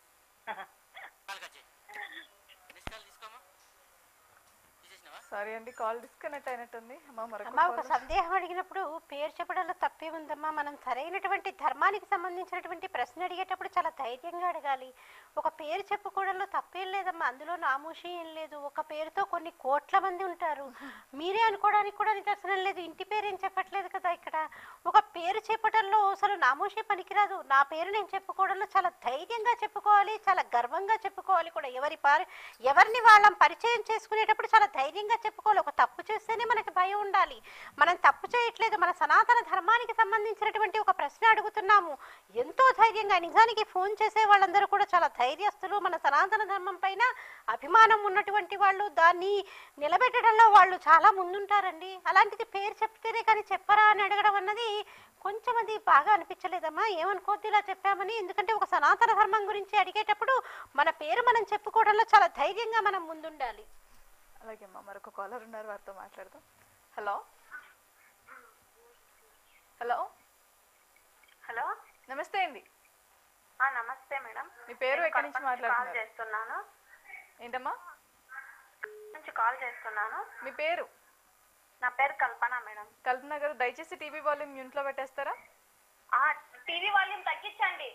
సారీ అండి కాల్ డిస్కనెక్ట్ అయినట్టుంది అమ్మా మరొక అమ్మా ఒక caller. సందేహం అడిగినప్పుడు పేరు చెప్పడంలో తప్పే ఉందమ్మా మనం సరైనటువంటి ధర్మానికి సంబంధించినటువంటి ప్రశ్న అడిగేటప్పుడు చాలా ధైర్యంగా అడగాలి ఒక పేరు చెప్పుకోవడంలో తప్పేం లేదమ్మా అందులో నామూషి ఏం లేదు ఒక పేరుతో కొన్ని కోట్ల మంది ఉంటారు మీరే అనుకోవడానికి కూడా నిదర్శనం లేదు ఇంటి పేరు ఏం చెప్పట్లేదు కదా ఇక్కడ ఒక పేరు చెప్పడంలో అసలు నామూషి పనికిరాదు నా పేరు నేను చెప్పుకోవడంలో చాలా ధైర్యంగా చెప్పుకోవాలి చాలా గర్వంగా చెప్పుకోవాలి కూడా ఎవరి పారి ఎవరిని వాళ్ళం పరిచయం చేసుకునేటప్పుడు చాలా ధైర్యంగా చెప్పుకోవాలి ఒక తప్పు చేస్తేనే మనకి భయం ఉండాలి మనం తప్పు చేయట్లేదు మన సనాతన ధర్మానికి సంబంధించినటువంటి ఒక ప్రశ్న అడుగుతున్నాము ఎంతో ధైర్యంగా నిజానికి ఫోన్ చేసే వాళ్ళందరూ కూడా చాలా ధైర్యస్తులు మన సనాతన ధర్మం పైన అభిమానం ఉన్నటువంటి వాళ్ళు దాన్ని నిలబెట్టడంలో వాళ్ళు చాలా ముందుంటారండి అలాంటిది పేరు చెప్తేనే కానీ చెప్పరా అని అడగడం అన్నది కొంచెం అది బాగా అనిపించలేదమ్మా ఏమనుకోద్ది ఇలా చెప్పామని ఎందుకంటే ఒక సనాతన ధర్మం గురించి అడిగేటప్పుడు మన పేరు మనం చెప్పుకోవడంలో చాలా ధైర్యంగా మనం ముందుండాలి అలాగే అమ్మా మరొక కాలర్ ఉన్నారు వారితో మాట్లాడదాం హలో హలో హలో నమస్తే అండి ఆ, నమస్తే మేడం మీ పేరు నేను ఎక్కడి నుంచి కడప కాల్ మాట్లాడుతున్నారు చేస్తున్నాను ఏంటమ్మా నుంచి కాల్ చేస్తున్నాను మీ పేరు నా పేరు కల్పన మేడం కల్పన గారు దయచేసి టీవీ వాల్యూమ్ మ్యూట్లో పెట్టేస్తారా ఆ టీవీ వాల్యూమ్ తగ్గించండి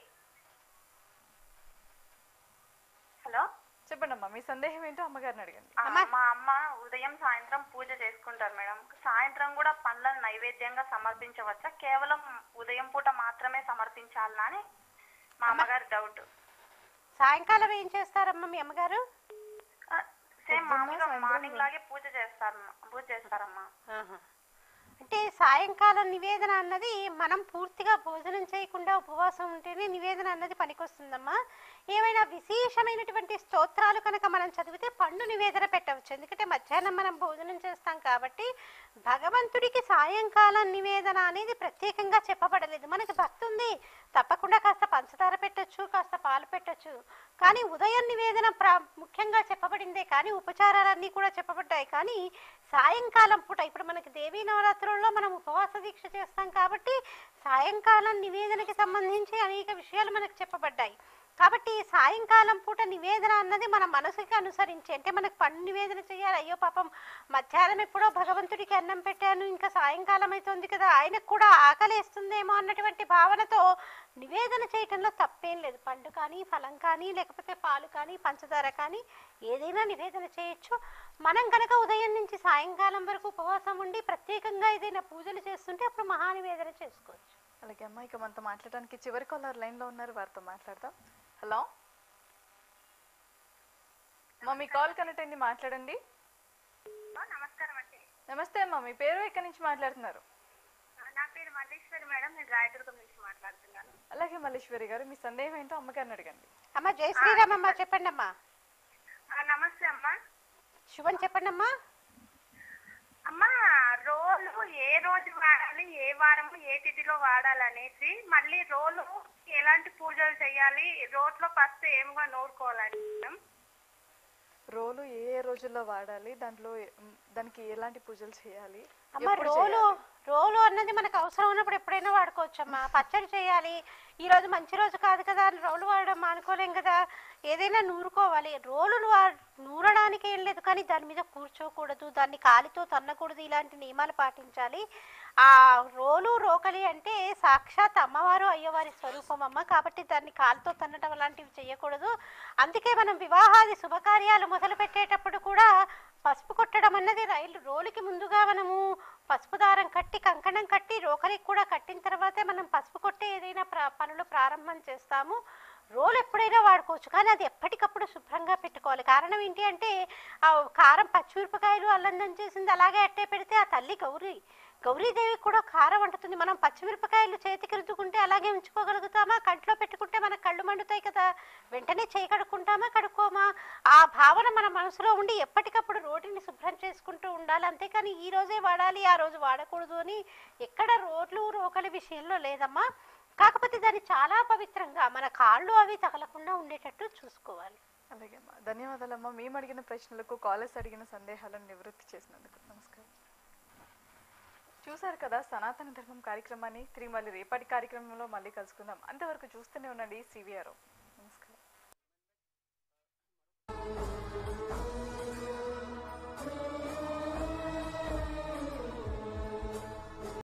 హలో చెప్పండి అమ్మా మీ సందేహం ఏంటో అమ్మగారిని అడగండి ఆ, మా అమ్మ ఉదయం సాయంత్రం పూజ చేసుకుంటారు మేడం సాయంత్రం కూడా పండ్లను నైవేద్యంగా సమర్పించవచ్చా కేవలం ఉదయం పూట మాత్రమే సమర్పించాలనా అని మా అమ్మగారి డౌట్ సాయంకాలం ఏం చేస్తారమ్మా మీ అమ్మగారు ఆ, సేమ్ పొద్దున్న, మామూలుగా సాయంత్రం మార్నింగ్ లాగే పూజ చేస్తారు పూజ చేస్తారమ్మా ఆహా. అంటే సాయంకాలం నివేదన అన్నది మనం పూర్తిగా భోజనం చేయకుండా ఉపవాసం ఉంటేనే నివేదన అన్నది పనికొస్తుందమ్మా ఏమైనా విశేషమైనటువంటి స్తోత్రాలు కనుక మనం చదివితే పండు నివేదన పెట్టవచ్చు ఎందుకంటే మధ్యాహ్నం మనం భోజనం చేస్తాం కాబట్టి భగవంతుడికి సాయంకాలం నివేదన అనేది ప్రత్యేకంగా చెప్పబడలేదు మనకి భక్తి ఉంది తప్పకుండా కాస్త పంచదార పెట్టొచ్చు కాస్త పాలు పెట్టొచ్చు కానీ ఉదయం నివేదన ప్రా ముఖ్యంగా చెప్పబడిందే కానీ ఉపచారాలన్నీ కూడా చెప్పబడ్డాయి కానీ సాయంకాలం పూట ఇప్పుడు మనకి దేవీ నవరాత్రుల్లో మనం ఉపవాస దీక్ష చేస్తాం కాబట్టి సాయంకాలం నివేదనకి సంబంధించి అనేక విషయాలు మనకు చెప్పబడ్డాయి కాబట్టి సాయంకాలం పూట నివేదన అన్నది మన మనసుకి అనుసరించి అంటే మనకు పండు నివేదన చేయాలి అయ్యో పాపం మధ్యాహ్నం ఎప్పుడో భగవంతుడికి అన్నం పెట్టాను ఇంకా సాయంకాలం అవుతుంది కదా ఆయనకు కూడా ఆకలేస్తుందేమో అన్నటువంటి భావనతో నివేదన చేయటంలో తప్పేం లేదు పండు కానీ ఫలం కానీ లేకపోతే పాలు కానీ పంచదార కానీ ఏదైనా నివేదన చేయొచ్చు మనం కనుక ఉదయం నుంచి సాయంకాలం వరకు ఉపవాసం ఉండి ప్రత్యేకంగా ఏదైనా పూజలు చేస్తుంటే అప్పుడు మహానివేదన చేసుకోవచ్చు అలాగే అమ్మ ఇక మనతో మాట్లాడడానికి చివరి కాలర్ లైన్ లో ఉన్నారు వారితో మాట్లాడదాం హలో అమ్మా మీ కాల్ కనెక్ట్ అయింది మాట్లాడండి నమస్కారం అండి నమస్తే అమ్మా మీ పేరు ఎక్కడి నుంచి మాట్లాడుతున్నారు నా పేరు మల్లేశ్వరి మేడం నేను రాయదుర్గం నుంచి మాట్లాడుతున్నాను అలాగే మల్లేశ్వరి గారు మీ సందేహం ఏంటో అమ్మగారిని అడగండి అమ్మ జై శ్రీరామమ్మ చెప్పండి అమ్మా నమస్తే అమ్మా శుభం చెప్పండి అమ్మా అమ్మా రోలు ఏ రోజు వాడాలి ఏ వారము ఏ తిథిలో వాడాలి అనేసి మళ్ళీ రోలు ఎలాంటి పూజలు చేయాలి రోట్లో ఫస్ట్ ఏముగా నూరుకోవాలండి మేడం రోలు ఏ ఏ రోజుల్లో వాడాలి దాంట్లో ఏ- మ్, దానికి ఎలాంటి పూజలు చేయాలి అమ్మ ఎప్పుడు రోలు చేయాలి? రోలు అన్నది మనకు అవసరం ఉన్నప్పుడు ఎప్పుడైనా వాడుకోవచ్చు అమ్మా పచ్చడి చేయాలి ఈ రోజు మంచి రోజు కాదు కదా అని రోలు వాడడం మానుకోలేం కదా ఏదైనా నూరుకోవాలి రోలు వా- నూరడానికి ఏం లేదు కానీ దాని మీద కూర్చోకూడదు దాన్ని కాలితో తన్నకూడదు ఇలాంటి నియమాలు పాటించాలి ఆ రోలు రోకలి అంటే సాక్షాత్ అమ్మవారు అయ్యవారి స్వరూపం అమ్మ కాబట్టి దాన్ని కాలుతో తన్నటం అలాంటివి చేయకూడదు అందుకే మనం వివాహాది శుభకార్యాలు మొదలు పెట్టేటప్పుడు కూడా పసుపు కొట్టడం అన్నది రైలు రోలుకి ముందుగా మనము పసుపు దారం కట్టి కంకణం కట్టి రోకలికి కూడా కట్టిన తర్వాతే మనం పసుపు కొట్టి ఏదైనా ప్ర- పనులు ప్రారంభం చేస్తాము రోలు ఎప్పుడైనా వాడుకోవచ్చు కానీ అది ఎప్పటికప్పుడు శుభ్రంగా పెట్టుకోవాలి కారణం ఏంటి అంటే ఆ కారం పచ్చిమిరపకాయలు అల్లం దంచేసింది అలాగే అట్టే పెడితే ఆ తల్లి గౌరీ గౌరీదేవికి కూడా కారం అంటుతుంది మనం పచ్చిమిరపకాయలు చేతికి రుద్దుకుంటే అలాగే ఉంచుకోగలుగుతామా కంట్లో పెట్టుకుంటే మనకు కళ్ళు మండుతాయి కదా వెంటనే చేయి కడుక్కుంటామా కడుక్కోమా ఆ భావన మన మనసులో ఉండి ఎప్పటికప్పుడు రోటిని శుభ్రం చేసుకుంటూ ఉండాలి అంతేకాని ఈ రోజే వాడాలి ఆ రోజు వాడకూడదు అని ఎక్కడ రోడ్లు రోకలి విషయంలో లేదమ్మా కాకపోతే దాన్ని చాలా పవిత్రంగా మన కాళ్ళు అవి తగలకుండా ఉండేటట్టు చూసుకోవాలి అలాగే అమ్మా ధన్యవాదాలమ్మా మేము అడిగిన ప్రశ్నలకు కాలర్స్ అడిగిన సందేహాలను నివృత్తి చేసినందుకు నమస్కారం చూసారు కదా సనాతన ధర్మం కార్యక్రమాన్ని తిరిగి మళ్ళీ రేపటి కార్యక్రమంలో మళ్ళీ కలుసుకుందాం అంతవరకు చూస్తూనే ఉండండి సివిఆర్ నమస్కారం